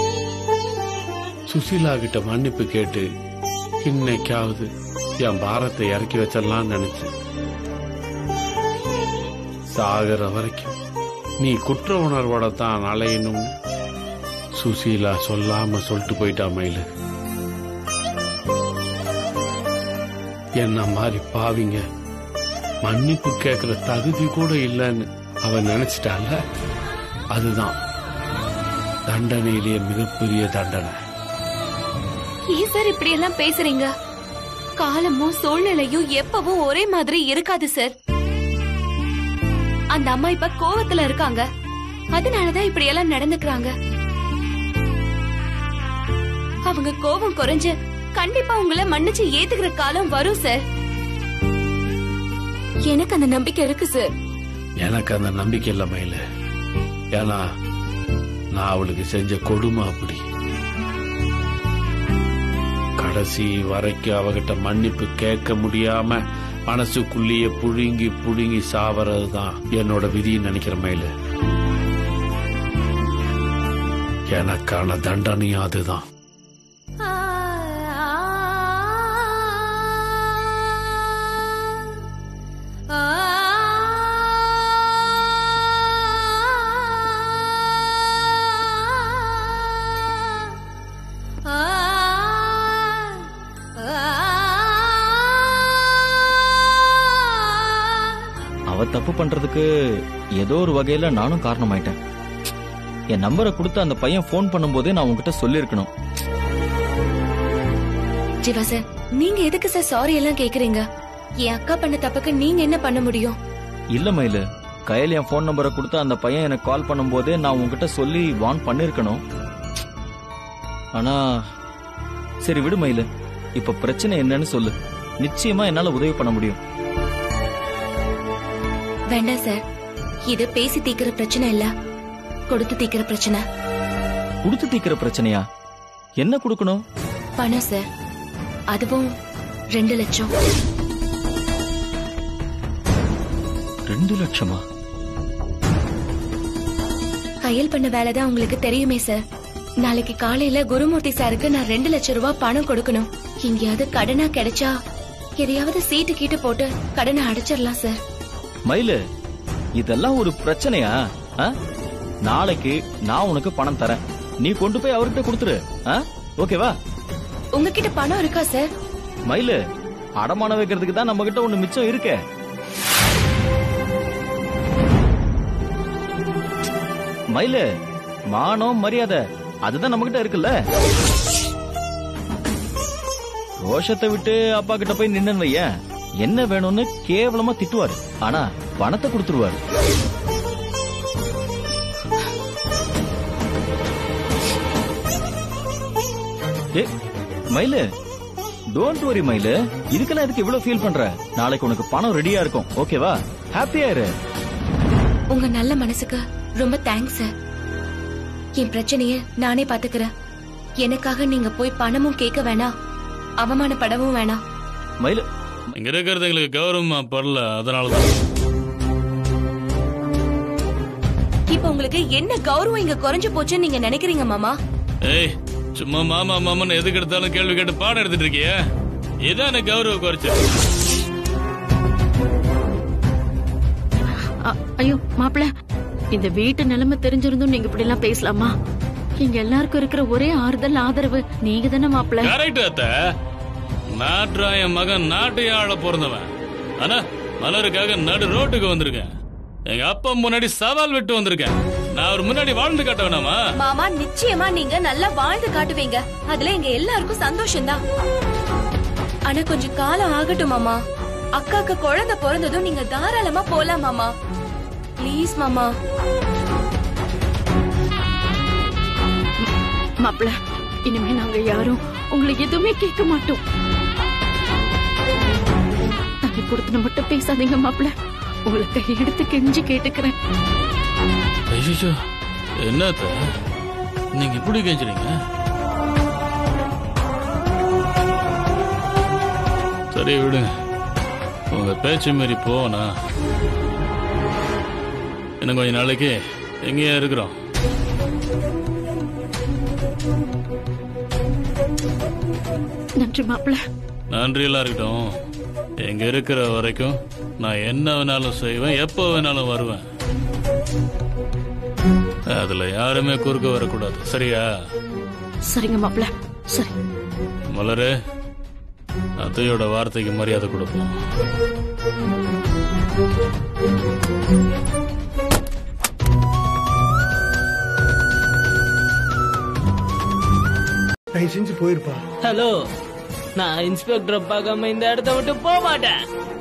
சுசீலா கிட்ட மன்னிப்பு கேட்டு இன்னைக்காவது என் பாரத்தை இறக்கி வச்சிடலாம்னு நினைச்சு சாகிற வரைக்கும் நீ குற்ற உணர்வோட தான் அலையணும்னு சுசீலா சொல்லாம சொல்லிட்டு போயிட்டா மயிலு என்ன மாதிரி பாவிங்க மன்னிப்பு கேட்கிற தகுதி கூட இல்லைன்னு அவன் நினைச்சிட்டால அதுதான் தண்டனையிலேயே மிகப்பெரிய தண்டனை ஏன் சார் இப்படி எல்லாம் பேசுறீங்க காலமும் சூழ்நிலையும் எப்பவும் ஒரே மாதிரி இருக்காது சார் அந்த அம்மா இப்ப கோவத்துல இருக்காங்க அதனாலதான் இப்படி எல்லாம் நடந்துக்கிறாங்க அவங்க கோபம் குறைஞ்சு கண்டிப்பா உங்களை மன்னிச்சு ஏத்துக்கிற காலம் வரும் சார் எனக்கு அந்த நம்பிக்கை இருக்கு சார் எனக்கு அந்த நம்பிக்கை இல்ல மயில ஏன்னா நான் அவளுக்கு செஞ்ச கொடுமை அப்படி கடைசி வரைக்கும் அவகிட்ட மன்னிப்பு கேட்க முடியாம மனசுக்குள்ளேயே புழுங்கி புழுங்கி சாவறதுதான் என்னோட விதின்னு நினைக்கிற மயில எனக்கான தண்டனையும் அதுதான் அவ தப்பு பண்றதுக்கு ஏதோ ஒரு வகையில நானும் காரணமாயிட்டேன் என் நம்பரை கொடுத்து அந்த பையன் ஃபோன் பண்ணும்போதே நான் உன்கிட்ட சொல்லியிருக்கணும் ஜீவா சார் நீங்க எதுக்கு சார் சாரி எல்லாம் கேக்குறீங்க என் அக்கா பண்ண தப்புக்கு நீங்க என்ன பண்ண முடியும் இல்ல மயிலு கையில் என் ஃபோன் நம்பரை கொடுத்து அந்த பையன் எனக்கு கால் பண்ணும்போதே நான் உன்கிட்ட சொல்லி வான் பண்ணிருக்கணும் ஆனா சரி விடு மயிலு இப்ப பிரச்சனை என்னன்னு சொல்லு நிச்சயமா என்னால உதவி பண்ண முடியும் வேண்டாம் சார் இது பேசி தீக்கிற பிரச்சனை இல்ல கொடுத்து தீக்கிற பிரச்சனை கொடுத்து தீக்கிற பிரச்சனையா என்ன கொடுக்கணும் பணம் சார் அதுவும் ரெண்டு லட்சம் ரெண்டு லட்சமா கையல் பண்ண வேலைதான் உங்களுக்கு தெரியுமே சார் நாளைக்கு காலையில குருமூர்த்தி சாருக்கு நான் ரெண்டு லட்சம் ரூபாய் பணம் கொடுக்கணும் எங்கேயாவது கடனா கிடைச்சா எதையாவது சீட்டு கீட்டு போட்டு கடனை அடைச்சிடலாம் சார் மயிலு இதெல்லாம் ஒரு பிரச்சனையா ஆ? நாளைக்கு நான் உனக்கு பணம் தரேன் நீ கொண்டு போய் அவர்கிட்ட கொடுத்துரு ஆ? ஓகேவா உங்ககிட்ட பணம் இருக்கா சார் மயிலு அடமானம் வைக்கிறதுக்கு தான் நம்ம கிட்ட ஒண்ணு மிச்சம் இருக்கே மயிலு மானம் மரியாதை அதுதான் நம்ம கிட்ட இருக்குல்ல ரோஷத்தை விட்டு அப்பா கிட்ட போய் நின்னு வையேன் என்ன வேணும்னு கேவலமா திட்டுவாரு ஆனா பணத்தை கொடுத்துருவாரு ஏ மயிலு டோன்ட் வரி மயிலு இதுக்கெல்லாம் எதுக்கு இவ்வளவு ஃபீல் பண்ற நாளைக்கு உனக்கு பணம் ரெடியா இருக்கும் ஓகேவா ஹாப்பியா இரு உங்க நல்ல மனசுக்கு ரொம்ப தேங்க்ஸ் சார் என் பிரச்சனைய நானே பாத்துக்கிறேன் எனக்காக நீங்க போய் பணமும் கேட்க வேணாம் அவமானப்படவும் வேணாம் மயிலு இங்க இருக்கிறது எங்களுக்கு கௌரவமா படல அதனாலதான் இப்ப உங்களுக்கு என்ன கௌரவம் இங்க குறைஞ்சு போச்சுன்னு நீங்க நினைக்கிறீங்க மாமா ஏய் சும்மா மாமா மாமன் எதுக்கு எடுத்தாலும் கேள்வி கேட்டு பாடம் எடுத்துட்டு இருக்கிய இதான் எனக்கு கௌரவ குறைச்சு அ- ஐயோ மாப்பிள இந்த வீட்டு நிலைமை தெரிஞ்சிருந்தும் நீங்க இப்படி எல்லாம் பேசலாமா இங்க எல்லாருக்கும் இருக்கிற ஒரே ஆறுதல் ஆதரவு நீங்க தானே மாப்பிள கரெக்ட் அத்த நாட்டுறான் என் மகன் நாட்டை ஆள பிறந்தவன் ஆனா மலருக்காக நடு ரோட்டுக்கு வந்திருக்கேன் எங்க அப்பா முன்னாடி சவால் விட்டு வந்திருக்கேன் நான் அவர் முன்னாடி வாழ்ந்து காட்ட வேணாமா மாமா நிச்சயமா நீங்க நல்லா வாழ்ந்து காட்டுவீங்க அதுல எங்க எல்லாருக்கும் சந்தோஷம்தான் ஆனா கொஞ்சம் காலம் ஆகட்டும் மாமா அக்காக்கு குழந்தை பிறந்ததும் நீங்க தாராளமா போலாம் மாமா ப்ளீஸ் மாமா மாப்பிள இனிமே நாங்க யாரும் உங்களை எதுவுமே கேட்க மாட்டோம் தண்ணி கொடுத்து மட்டும் பேசாதீங்க மாப்பிள உங்களை கையெடுத்து கெஞ்சி கேட்டுக்கிறேன் ஐயோ என்னத்த நீங்க இப்படி கேஞ்சுறீங்க சரி விடுங்க உங்க பேச்சு மாரி போனா இன்னும் கொஞ்ச நாளைக்கு எங்கேயா இருக்கிறோம் நன்றி மாப்பிள நன்றியெல்லாம் இருக்கட்டும் எங்க இருக்கிற வரைக்கும் நான் என்ன வேணாலும் செய்வேன் எப்போ வேணாலும் வருவேன் அதுல யாருமே குறுக்க வரக்கூடாது சரியா சரிங்க மாப்பிள சரி மலரு அத்தையோட வார்த்தைக்கு மரியாதை கொடுப்போம் தயவு செஞ்சு போயிருப்பா ஹலோ நான் இன்ஸ்பெக்டரை பார்க்காம இந்த இடத்த விட்டு போக மாட்டேன்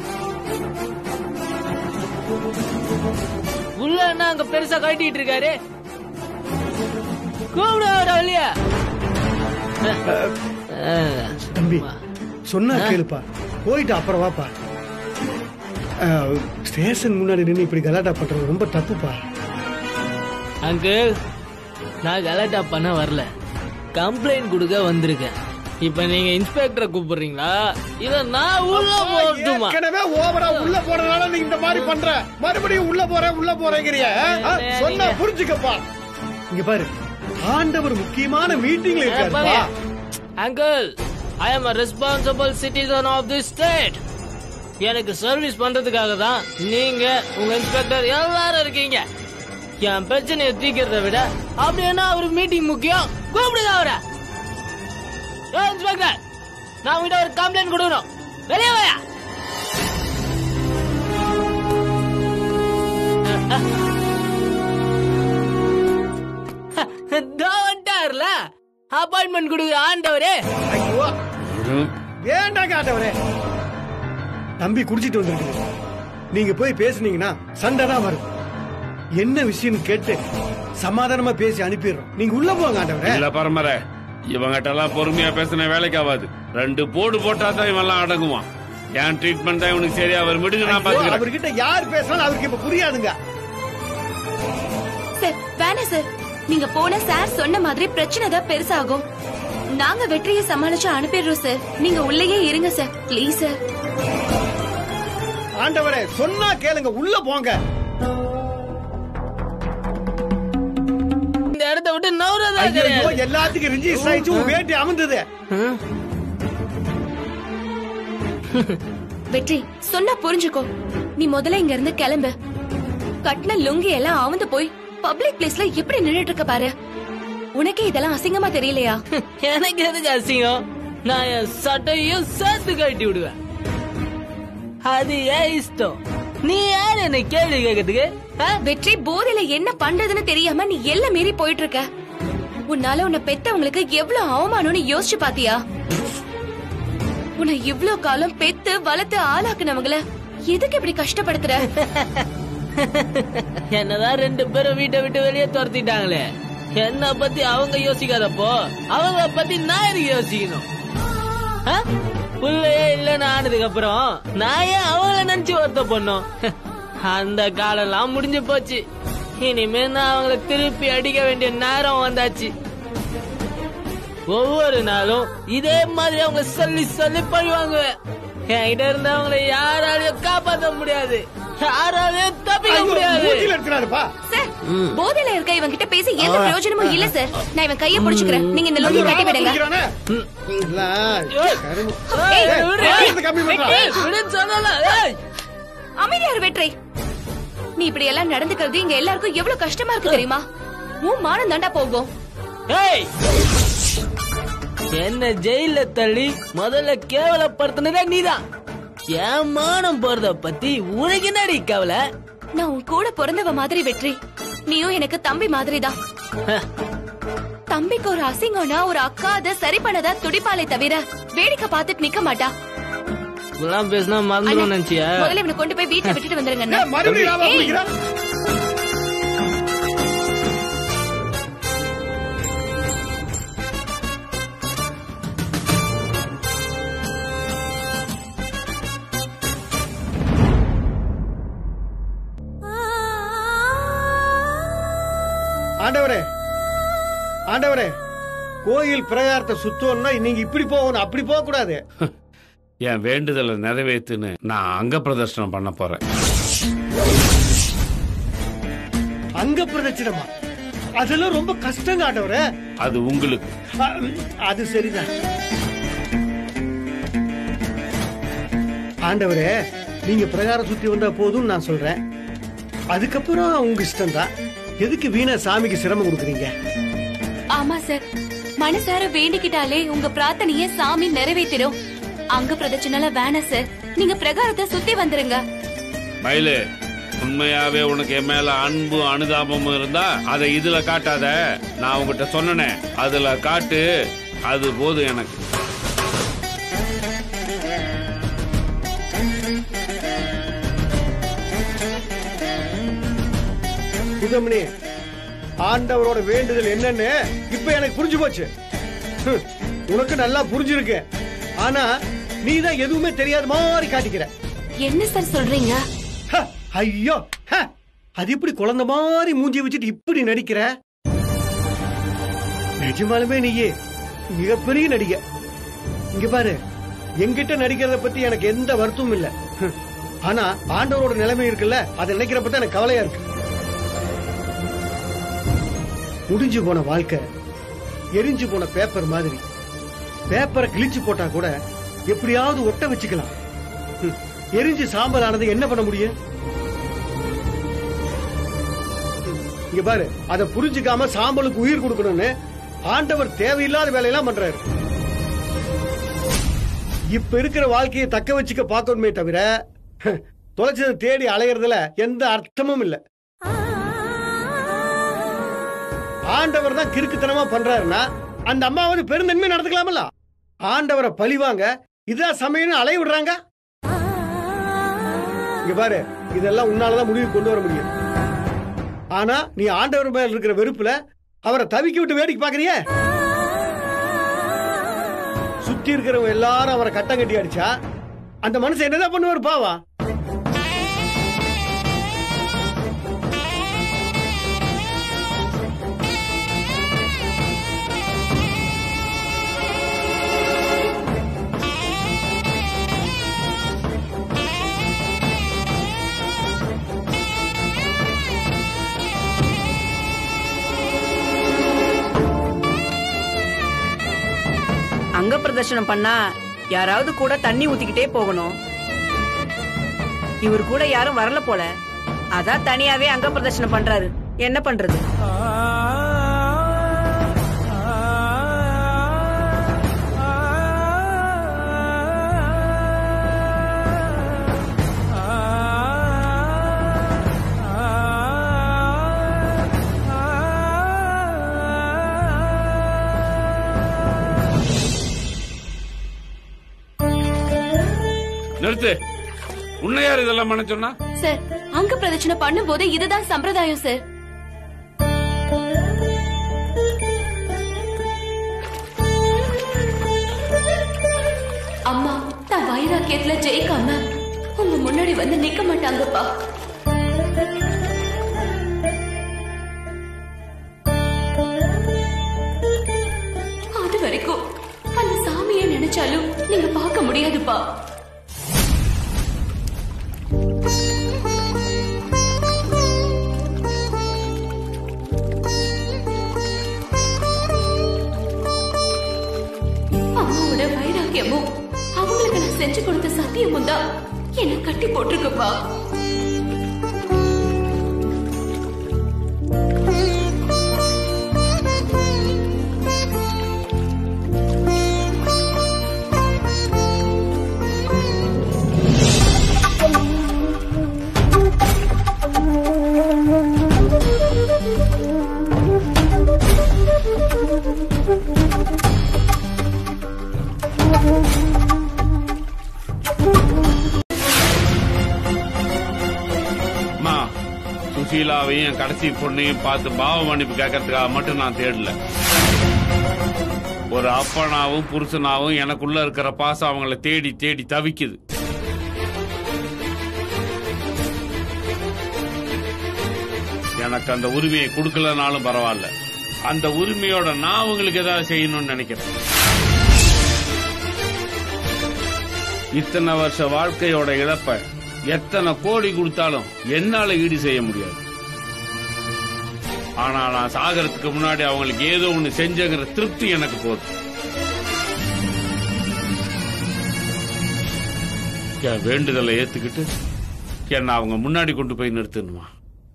உள்ள என்ன அங்க பெருசா கட்டிட்டு இருக்காரு கூப்பிடு அவரை வெளியே தம்பி சொன்னா கேளுப்பா போயிட்டு அப்புறம் வாப்பா அஹ், ஸ்டேஷன் முன்னாடி நின்று இப்படி கலாட்டா பண்றது ரொம்ப தப்புப்பா அங்கிள் நான் கலாட்டா பண்ண வரல கம்ப்ளைண்ட் கொடுக்க வந்திருக்கேன் இப்ப நீங்க இன்ஸ்பெக்டரை கூப்பிடுறீங்களா இத நான் உள்ள போட்டுமா ஏற்கனவே ஓவரா உள்ள போறதுனால நீ இந்த மாதிரி பண்ற மறுபடியும் உள்ள போற உள்ள போறேங்கிறிய ஆ? சொன்னா புரிஞ்சுக்கப்பா இங்க பாரு ஆண்டவர் முக்கியமான மீட்டிங்ல இருக்காருப்பா uncle I am a responsible citizen of this state எனக்கு சர்வீஸ் பண்றதுக்காக தான் நீங்க உங்க இன்ஸ்பெக்டர் எல்லாரும் இருக்கீங்க என் பிரச்சனையை தீக்கிறத விட அப்படின்னா அவர் மீட்டிங் முக்கியம் கூப்பிடுங்க அவரை ஏய், இன்ஸ்பெக்டர் நான் உங்ககிட்ட ஒரு கம்ப்ளைண்ட் கொடுக்கணும் வெளியே வாயா வந்துட்டார்ல அப்பாயின்மெண்ட் கொடுக்குற ஆண்டவரே ஐயோ வேண்டாம் காட்டவரே தம்பி குடிச்சிட்டு வந்திருக்கு நீங்க போய் பேசுனீங்கன்னா சண்டை தான் வரும் என்ன விஷயம் கேட்டு சமாதானமா பேசி அனுப்பிடுறோம் நீங்க உள்ள போங்க ஆண்டவரே இல்ல பரம்பரை இவங்கிட்ட எல்லாம் பொறுமையா பேசின வேலைக்கு ஆகாது ரெண்டு போடு போட்டா தான் இவன் எல்லாம் அடங்குவான் என் ட்ரீட்மெண்ட் தான் இவனுக்கு சரியா வரும் விடுங்க நான் ஐயோ, பாத்துக்கிறேன் அவர்கிட்ட யார் பேசினாலும் அவருக்கு இப்ப புரியாதுங்க சார் வேணாம் சார் நீங்க போன சார் சொன்ன மாதிரி பிரச்சனை தான் பெருசாகும் நாங்க வெற்றியை சமாளிச்சு அனுப்பிடுறோம் சார் நீங்க உள்ளேயே இருங்க சார் ப்ளீஸ் சார் ஆண்டவரே சொன்னா கேளுங்க உள்ள போங்க இந்த இடத்த விட்டு நவுறதா ஐயோ கிடையாது எல்லாத்துக்கும் ரிஜிஸ்டர் ஆயிடுச்சு உன் வேட்டி அமர்ந்தது வெற்றி சொன்னா புரிஞ்சுக்கோ நீ முதல்ல இங்க இருந்து கிளம்பு கட்டின லுங்கி எல்லாம் அவுந்து போய் பப்ளிக் பிளேஸ்ல எப்படி நின்னுட்டு இருக்க பாரு உனக்கே இதெல்லாம் அசிங்கமா தெரியலையா எனக்கு எதுக்கு அசிங்கம் நான் என் சட்டையும் சேர்த்து கட்டி விடுவேன் அது ஏன் இஷ்டம் நீ யார் என்ன கேள்வி கேட்கறதுக்கு ஆ? வெற்றி போதையில என்ன பண்றதுன்னு தெரியாம நீ எல்லாம் மீறி போயிட்டு இருக்க உன்னால உன்னை பெத்தவங்களுக்கு எவ்வளவு அவமானம்னு யோசிச்சு பாத்தியா உன்னை இவ்ளோ காலம் பெத்து வளர்த்து ஆளாக்குனவங்கள எதுக்கு இப்படி கஷ்டப்படுத்துற என்னதான் ரெண்டு பேரும் வீட்டை விட்டு வெளியே துரத்திட்டாங்களே என்ன பத்தி அவங்க யோசிக்காதப்போ அவங்க பத்தி நான் எதுக்கு யோசிக்கணும் ஆ? புள்ளையே இல்லைன்னு ஆனதுக்கு அப்புறம் நான் ஏன் அவங்கள நினைச்சு வருத்த பண்ணோம் அந்த காலம்லாம் முடிஞ்சு போச்சு இனிமே நான் அவங்கள திருப்பி அடிக்க வேண்டிய நேரம் வந்தாச்சு ஒவ்வொரு நாளும் இதே மாதிரி அவங்க சொல்லி சொல்லி பழிவாங்க என்கிட்ட இருந்து அவங்கள யாராலையும் காப்பாத்த முடியாது யாராலையும் தப்பிக்க ஐயோ, முடியாது மூஞ்சில எடுக்கிறாருப்பா சார் போதையில இருக்க இவன் கிட்ட பேசி எந்த பிரயோஜனமும் இல்ல சார் நான் இவன் கைய புடிச்சுக்கிறேன் நீங்க இந்த லுங்கி கட்டி விடுங்க பிடிக்கிறானே. இல்ல, கருமம். ஏய், ஏய், பேசுறத கம்மி பண்றா. அமைதியாரு வெற்றி நீ இப்படி எல்லாம் நடந்துக்கிறது இங்க எல்லாருக்கும் எவ்வளவு கஷ்டமா இருக்கு தெரியுமா உன் மானம் தாண்டா போகும் ஏய் என்ன ஜெயில தள்ளி முதல்ல கேவலப்படுத்தினதே நீதான் என் மானம் போறத பத்தி உனக்கு என்னடி கவலை நான் உன் கூட பிறந்தவ மாதிரி வெற்றி நீயும் எனக்கு தம்பி மாதிரிதான் தம்பிக்கு ஒரு அசிங்கம்னா ஒரு அக்கா அதை சரி பண்ணதா துடிப்பாலே தவிர வேடிக்கை பார்த்துட்டு நிக்க மாட்டா இதெல்லாம் பேசினா மறந்துடும் நினைச்சியா முதல்ல இவனை கொண்டு போய் வீட்டுல விட்டுட்டு வந்துருங்க அண்ணா. ஏய், மறுபடியும் ராவா ஏய், பிடிக்கிறா? ஆண்டவரே ஆண்டவரே கோயில் பிரகாரத்தை சுத்தம்னா நீங்க இப்படி போகணும் அப்படி போக கூடாது என் வேண்டுதலை நிறைவேத்துன்னு நான் அங்க பிரதர்ஷனம் பண்ண போறேன் அங்க பிரதட்சிணமா அதெல்லாம் ரொம்ப கஷ்டங்க ஆண்டவரே அது உங்களுக்கு அ- அது சரிதான் ஆண்டவரே நீங்க பிரகாரம் சுத்தி வந்தா போதும் நான் சொல்றேன் அதுக்கப்புறம் உங்க இஷ்டம் தான் எதுக்கு வீணா சாமிக்கு சிரமம் கொடுக்குறீங்க ஆமா சார் மனசார வேண்டிக்கிட்டாலே உங்க பிரார்த்தனைய சாமி நிறைவேற்றிடும் அங்க பிரதட்சணால வேணாம் சார் நீங்க பிரகாரத்தை சுத்தி வந்துருங்க மயிலு உண்மையாவே உனக்கு என் மேல அன்பு அனுதாபமும் இருந்தா அதை இதுல காட்டாத நான் உங்ககிட்ட சொன்னனே அதுல காட்டு அது போதும் எனக்கு சுதமணி ஆண்டவரோட வேண்டுதல் என்னன்னு இப்ப எனக்கு புரிஞ்சு போச்சு ஹம், உனக்கு நல்லா புரிஞ்சிருக்கு ஆனா நீ தான் எதுவுமே தெரியாத மாதிரி காட்டிக்கிற என்ன சார் சொல்றீங்க ஹ, ஐயோ ஹ, அது இப்படி குழந்தை மாதிரி மூஞ்சி வச்சுட்டு இப்படி நடிக்கிற நிஜமாலுமே நீயே மிகப்பெரிய நடிகை இங்க பாரு என்கிட்ட நடிக்கிறத பத்தி எனக்கு எந்த வருத்தமும் இல்ல ஹம், ஆனா ஆண்டவரோட நிலைமை இருக்குல்ல அதை நினைக்கிறப்ப தான் எனக்கு கவலையா இருக்கு முடிஞ்சு போன வாழ்க்கை எரிஞ்சு போன பேப்பர் மாதிரி பேப்பரை கிழிச்சு போட்டா கூட எப்படியாவது ஒட்ட வச்சுக்கலாம் ஹம், எரிஞ்சு சாம்பல் ஆனது என்ன பண்ண முடியும் இங்க பாரு அத புரிஞ்சுக்காம சாம்பலுக்கு உயிர் கொடுக்கணும்னு ஆண்டவர் தேவையில்லாத வேலையெல்லாம் பண்றாரு இப்ப இருக்கிற வாழ்க்கையை தக்க வச்சுக்க பார்க்கணுமே தவிர ஹம், தொலைச்சதை தேடி அலையறதுல எந்த அர்த்தமும் இல்ல ஆண்டவர் தான் கிறுக்குத்தனமா பண்றாருன்னா அந்த அம்மாவது பெருந்தன்மை நடந்துக்கலாமல்ல ஆண்டவரை பழிவாங்க இதான் சமயம்னு அலைய விடுறாங்க இங்க பாரு இதெல்லாம் உன்னாலதான் முடிவு கொண்டு வர முடியும் ஆனா நீ ஆண்டவர் மேல இருக்கிற வெறுப்புல அவரை தவிக்க விட்டு வேடிக்கை பாக்குறிய சுத்தி இருக்கிறவங்க எல்லாரும் அவரை கட்டம் கட்டி அடிச்சா அந்த மனுஷன் என்னதான் பண்ணுவார் பாவா அங்க பிரதர்ஷனம் பண்ணா யாராவது கூட தண்ணி ஊத்திக்கிட்டே போகணும் இவர் கூட யாரும் வரல போல அதான் தனியாவே அங்க பிரதர்ஷனம் பண்றாரு என்ன பண்றது நிறுத்து உன்னை யார் இதெல்லாம் பண்ண சொன்னா சார் அங்க பிரதட்சணை பண்ணும்போது இதுதான் சம்பிரதாயம் சார் அம்மா தான் வைராக்கியத்துல ஜெயிக்காம உங்க முன்னாடி வந்து நிக்க மாட்டாங்கப்பா அது வரைக்கும் அந்த சாமியை நினைச்சாலும் நீங்க பார்க்க முடியாதுப்பா செஞ்சு கொடுத்த சத்தியமும் தான் என்ன கட்டி போட்டிருக்குப்பா அம்மா சுசீலாவையும் என் கடைசி பொண்ணையும் பார்த்து பாவ மன்னிப்பு கேட்கறதுக்காக மட்டும் நான் தேடல ஒரு அப்பனாவும் புருஷனாவும் எனக்குள்ள இருக்கிற பாசம் அவங்கள தேடி தேடி தவிக்குது எனக்கு அந்த உரிமையை கொடுக்கலனாலும் பரவாயில்ல அந்த உரிமையோட நான் அவங்களுக்கு ஏதாவது செய்யணும்னு நினைக்கிறேன் இத்தனை வருஷ வாழ்க்கையோட இழப்ப எத்தனை கோடி கொடுத்தாலும் என்னால ஈடு செய்ய முடியாது ஆனா நான் சாகறதுக்கு முன்னாடி அவங்களுக்கு ஏதோ ஒண்ணு செஞ்சங்கிற திருப்தி எனக்கு போதும் என் வேண்டுதலை ஏத்துக்கிட்டு என்ன அவங்க முன்னாடி கொண்டு போய் நிறுத்தணுமா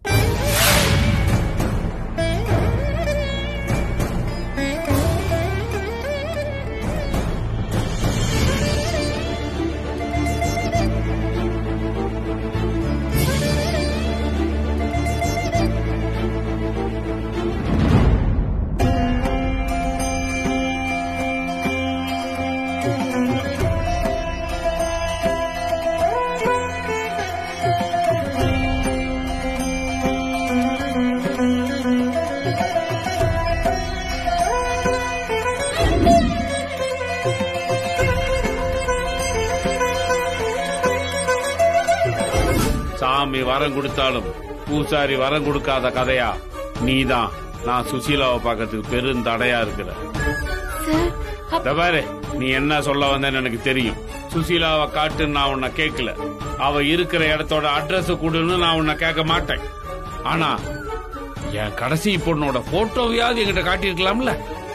சாமி வரம் கொடுத்தாலும் பூசாரி வரம் கொடுக்காத கதையா நீதான் நான் சுசீலாவை பார்க்கறதுக்கு பெரும் தடையா இருக்கிற இதோ பாரு நீ என்ன சொல்ல வந்தேன்னு எனக்கு தெரியும் சுசீலாவை காட்டுன்னு நான் உன்னை கேட்கல அவ இருக்கிற இடத்தோட அட்ரஸ் கொடுன்னு நான் உன்னை கேட்க மாட்டேன் ஆனா என் கடைசி பொண்ணோட போட்டோவையாவது என்கிட்ட காட்டியிருக்கலாம்ல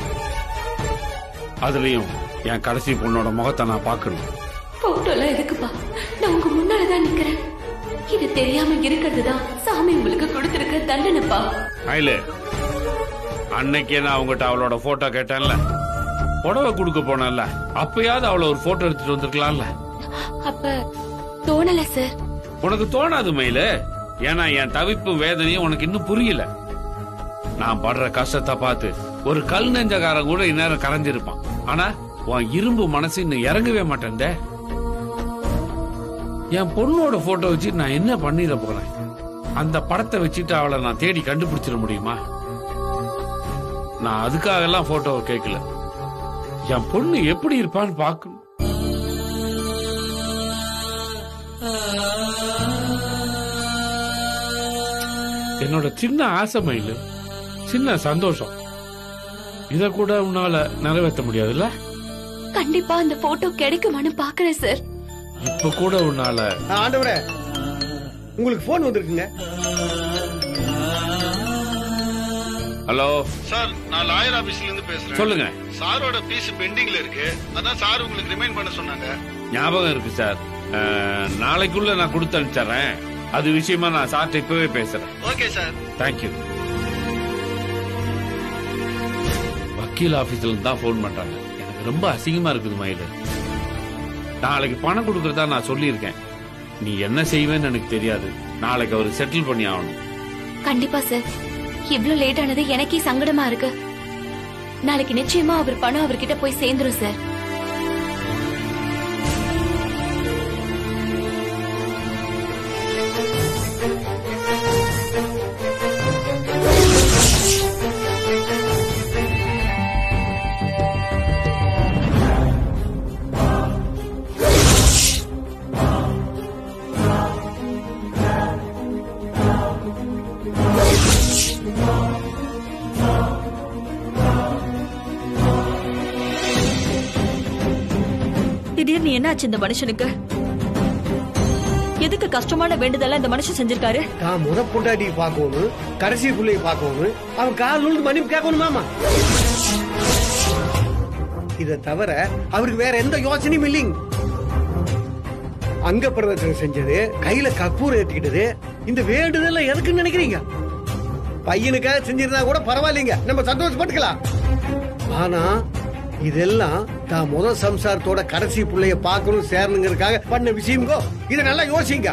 அதுலயும் என் கடைசி பொண்ணோட முகத்தை நான் பார்க்கணும் போட்டோலாம் எதுக்குப்பா நான் உங்க முன்னாலதான் நிக்கிறேன் இது தெரியாம இருக்கிறது தான் சாமி உங்களுக்கு கொடுத்திருக்க தண்டனைப்பா மயிலு அன்னைக்கே நான் அவங்ககிட்ட அவளோட போட்டோ கேட்டேன்ல புடவை கொடுக்க போனேன்ல அப்பயாவது அவளை ஒரு போட்டோ எடுத்துட்டு வந்திருக்கலாம்ல அப்ப தோணல சார் உனக்கு தோணாது மயிலு ஏன்னா என் தவிப்பு வேதனையும் உனக்கு இன்னும் புரியல நான் படுற கஷ்டத்தை பார்த்து ஒரு கல் நெஞ்சக்காரன் கூட இந்நேரம் கரைஞ்சிருப்பான் ஆனா உன் இரும்பு மனசு இன்னும் இறங்கவே மாட்டேன்டே என் பொண்ணோட போட்டோ வச்சு நான் என்ன பண்ணிட போறேன் அந்த படத்தை வச்சுட்டு அவளை நான் தேடி கண்டுபிடிச்சிட முடியுமா நான் அதுக்காக எல்லாம் போட்டோவை கேட்கல என் பொண்ணு எப்படி இருப்பான்னு பார்க்கணும் என்னோட சின்ன ஆசை மயிலு சின்ன சந்தோஷம் இத கூட உன்னால நிறைவேற்ற முடியாதுல்ல கண்டிப்பா அந்த போட்டோ கிடைக்குமான்னு பாக்குறேன் சார் இப்ப கூட உன்னால ஆ, ஆண்டவரே உங்களுக்கு போன் வந்திருக்குங்க ஹலோ சார் நான் லாயர் ஆபீஸ்ல இருந்து பேசுறேன் சொல்லுங்க சாரோட பீஸ் பெண்டிங்ல இருக்கு அதான் சார் உங்களுக்கு ரிமைண்ட் பண்ண சொன்னாங்க ஞாபகம் இருக்கு சார் அஹ், நாளைக்குள்ள நான் கொடுத்து அனுப்பிச்சறேன் அது விஷயமா நான் சார்ட்ட இப்பவே பேசுறேன் ஓகே சார் தேங்க்யூ வக்கீல் ஆபீஸ்ல இருந்து தான் போன் பண்றாங்க எனக்கு ரொம்ப அசிங்கமா இருக்குது மயிலு நாளைக்கு பணம் கொடுக்கறதா நான் சொல்லியிருக்கேன் நீ என்ன செய்வேன்னு எனக்கு தெரியாது நாளைக்கு அவர் செட்டில் பண்ணி ஆகணும் கண்டிப்பா சார் இவ்ளோ லேட் ஆனது எனக்கே சங்கடமா இருக்கு நாளைக்கு நிச்சயமா அவர் பணம் அவர்கிட்ட போய் சேர்ந்துரும் சார் திடீர்னு என்னாச்சு இந்த மனுஷனுக்கு எதுக்கு கஷ்டமான வேண்டுதெல்லாம் இந்த மனுஷன் செஞ்சிருக்காரு தான் முத பொண்டாட்டி பார்க்கணும் கடைசி பிள்ளையை பார்க்கணும் அவன் கால் விழுந்து மன்னிப்பு கேட்கணுமாமா இத தவிர அவருக்கு வேற எந்த யோசனையும் இல்லைங்க அங்க பிரதர்சனம் செஞ்சது கையில கற்பூரம் ஏத்திக்கிட்டது இந்த வேண்டுதல் எதுக்குன்னு நினைக்கிறீங்க பையனுக்காக செஞ்சிருந்தா கூட பரவாயில்லைங்க நம்ம சந்தோஷப்பட்டுக்கலாம் ஆனா இதெல்லாம் தான் முத சம்சாரத்தோட கடைசி பிள்ளைய பார்க்கணும் சேரணுங்கிறதுக்காக பண்ண விஷயங்கோ இதை நல்லா யோசிங்க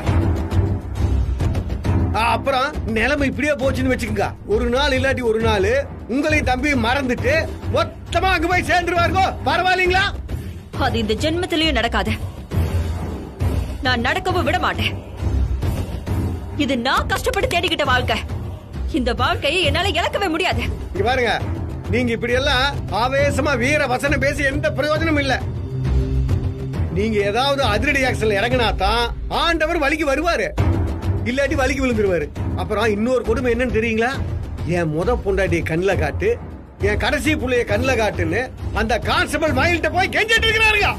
ஆ, அப்புறம் நிலைமை இப்படியே போச்சுன்னு வச்சுக்கோங்க ஒரு நாள் இல்லாட்டி ஒரு நாள் உங்களையும் தம்பி மறந்துட்டு மொத்தமா அங்க போய் சேர்ந்துருவாருங்கோ பரவாயில்லைங்களா அது இந்த ஜென்மத்திலயும் நடக்காது நான் நடக்கவும் விட மாட்டேன் இது நான் கஷ்டப்பட்டு தேடிக்கிட்ட வாழ்க்கை இந்த வாழ்க்கையை என்னால இழக்கவே முடியாது இங்க பாருங்க நீங்க இப்படி எல்லாம் ஆவேசமா வீர வசனம் பேசி எந்த பிரயோஜனமும் இல்ல நீங்க ஏதாவது அதிரடி ஆக்ஷன்ல இறங்கினா தான் ஆண்டவர் வலிக்கு வருவாரு இல்லாட்டி வலிக்கு விழுந்துருவாரு அப்புறம் இன்னொரு கொடுமை என்னன்னு தெரியுங்களா என் முத பொண்டாட்டிய கண்ணுல காட்டு என் கடைசி புள்ளைய கண்ணுல காட்டுன்னு அந்த கான்ஸ்டபிள் மயில்கிட்ட போய் கெஞ்சிட்டு இருக்கிறாருங்க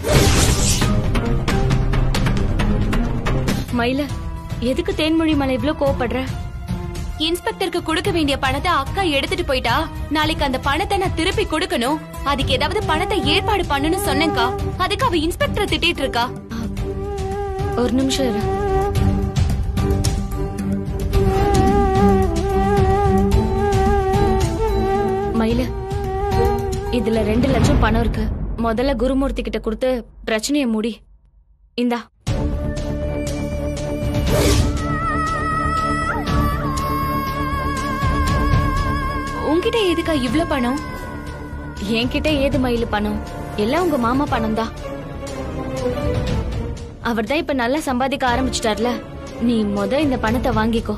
மயில எதுக்கு தேன்மொழி மலை இவ்ளோ கோவப்படுற இன்ஸ்பெக்டருக்கு கொடுக்க வேண்டிய பணத்தை அக்கா எடுத்துட்டு போயிட்டா நாளைக்கு அந்த பணத்தை நான் திருப்பி கொடுக்கணும் அதுக்கு ஏதாவது பணத்தை ஏற்பாடு பண்ணுன்னு சொன்னேன்க்கா அதுக்கு அவ இன்ஸ்பெக்டரை திட்டிட்டு இருக்கா ஒரு நிமிஷம் இரு மயில இதுல ரெண்டு லட்சம் பணம் இருக்கு முதல்ல குருமூர்த்தி கிட்ட கொடுத்து பிரச்சனைய மூடி இந்தா உன்கிட்ட எதுக்கா இவ்ளோ பணம் என்கிட்ட ஏது மயில் பணம் எல்லாம் உங்க மாமா பணம் தான் அவர் தான் இப்ப நல்லா சம்பாதிக்க ஆரம்பிச்சிட்டார்ல நீ முத இந்த பணத்தை வாங்கிக்கோ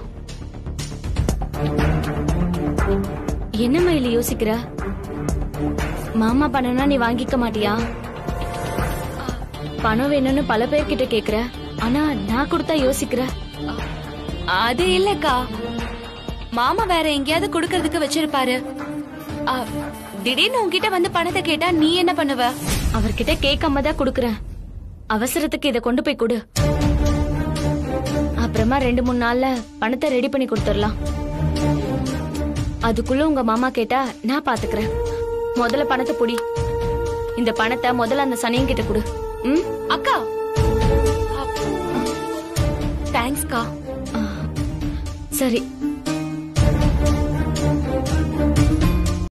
என்ன மயில் யோசிக்கிற மாமா பணம்னா நீ வாங்கிக்க மாட்டியா பணம் வேணும்னு பல பேர்கிட்ட கேக்குற ஆனா நான் கொடுத்தா யோசிக்கிற அது இல்லக்கா மாமா வேற எங்கேயாவது கொடுக்கறதுக்கு வச்சிருப்பாரு ஆ, திடீர்னு உன்கிட்ட வந்து பணத்தை கேட்டா நீ என்ன பண்ணுவ அவர்கிட்ட கேட்காம தான் கொடுக்கறேன் அவசரத்துக்கு இத கொண்டு போய் கொடு அப்புறமா ரெண்டு மூணு நாள்ல பணத்தை ரெடி பண்ணி கொடுத்துடலாம் அதுக்குள்ள உங்க மாமா கேட்டா நான் பாத்துக்கிறேன் முதல்ல பணத்தை புடி இந்த பணத்தை முதல்ல அந்த சனியன் கிட்ட கொடு ம் அக்கா தேங்க்ஸ்க்கா சரி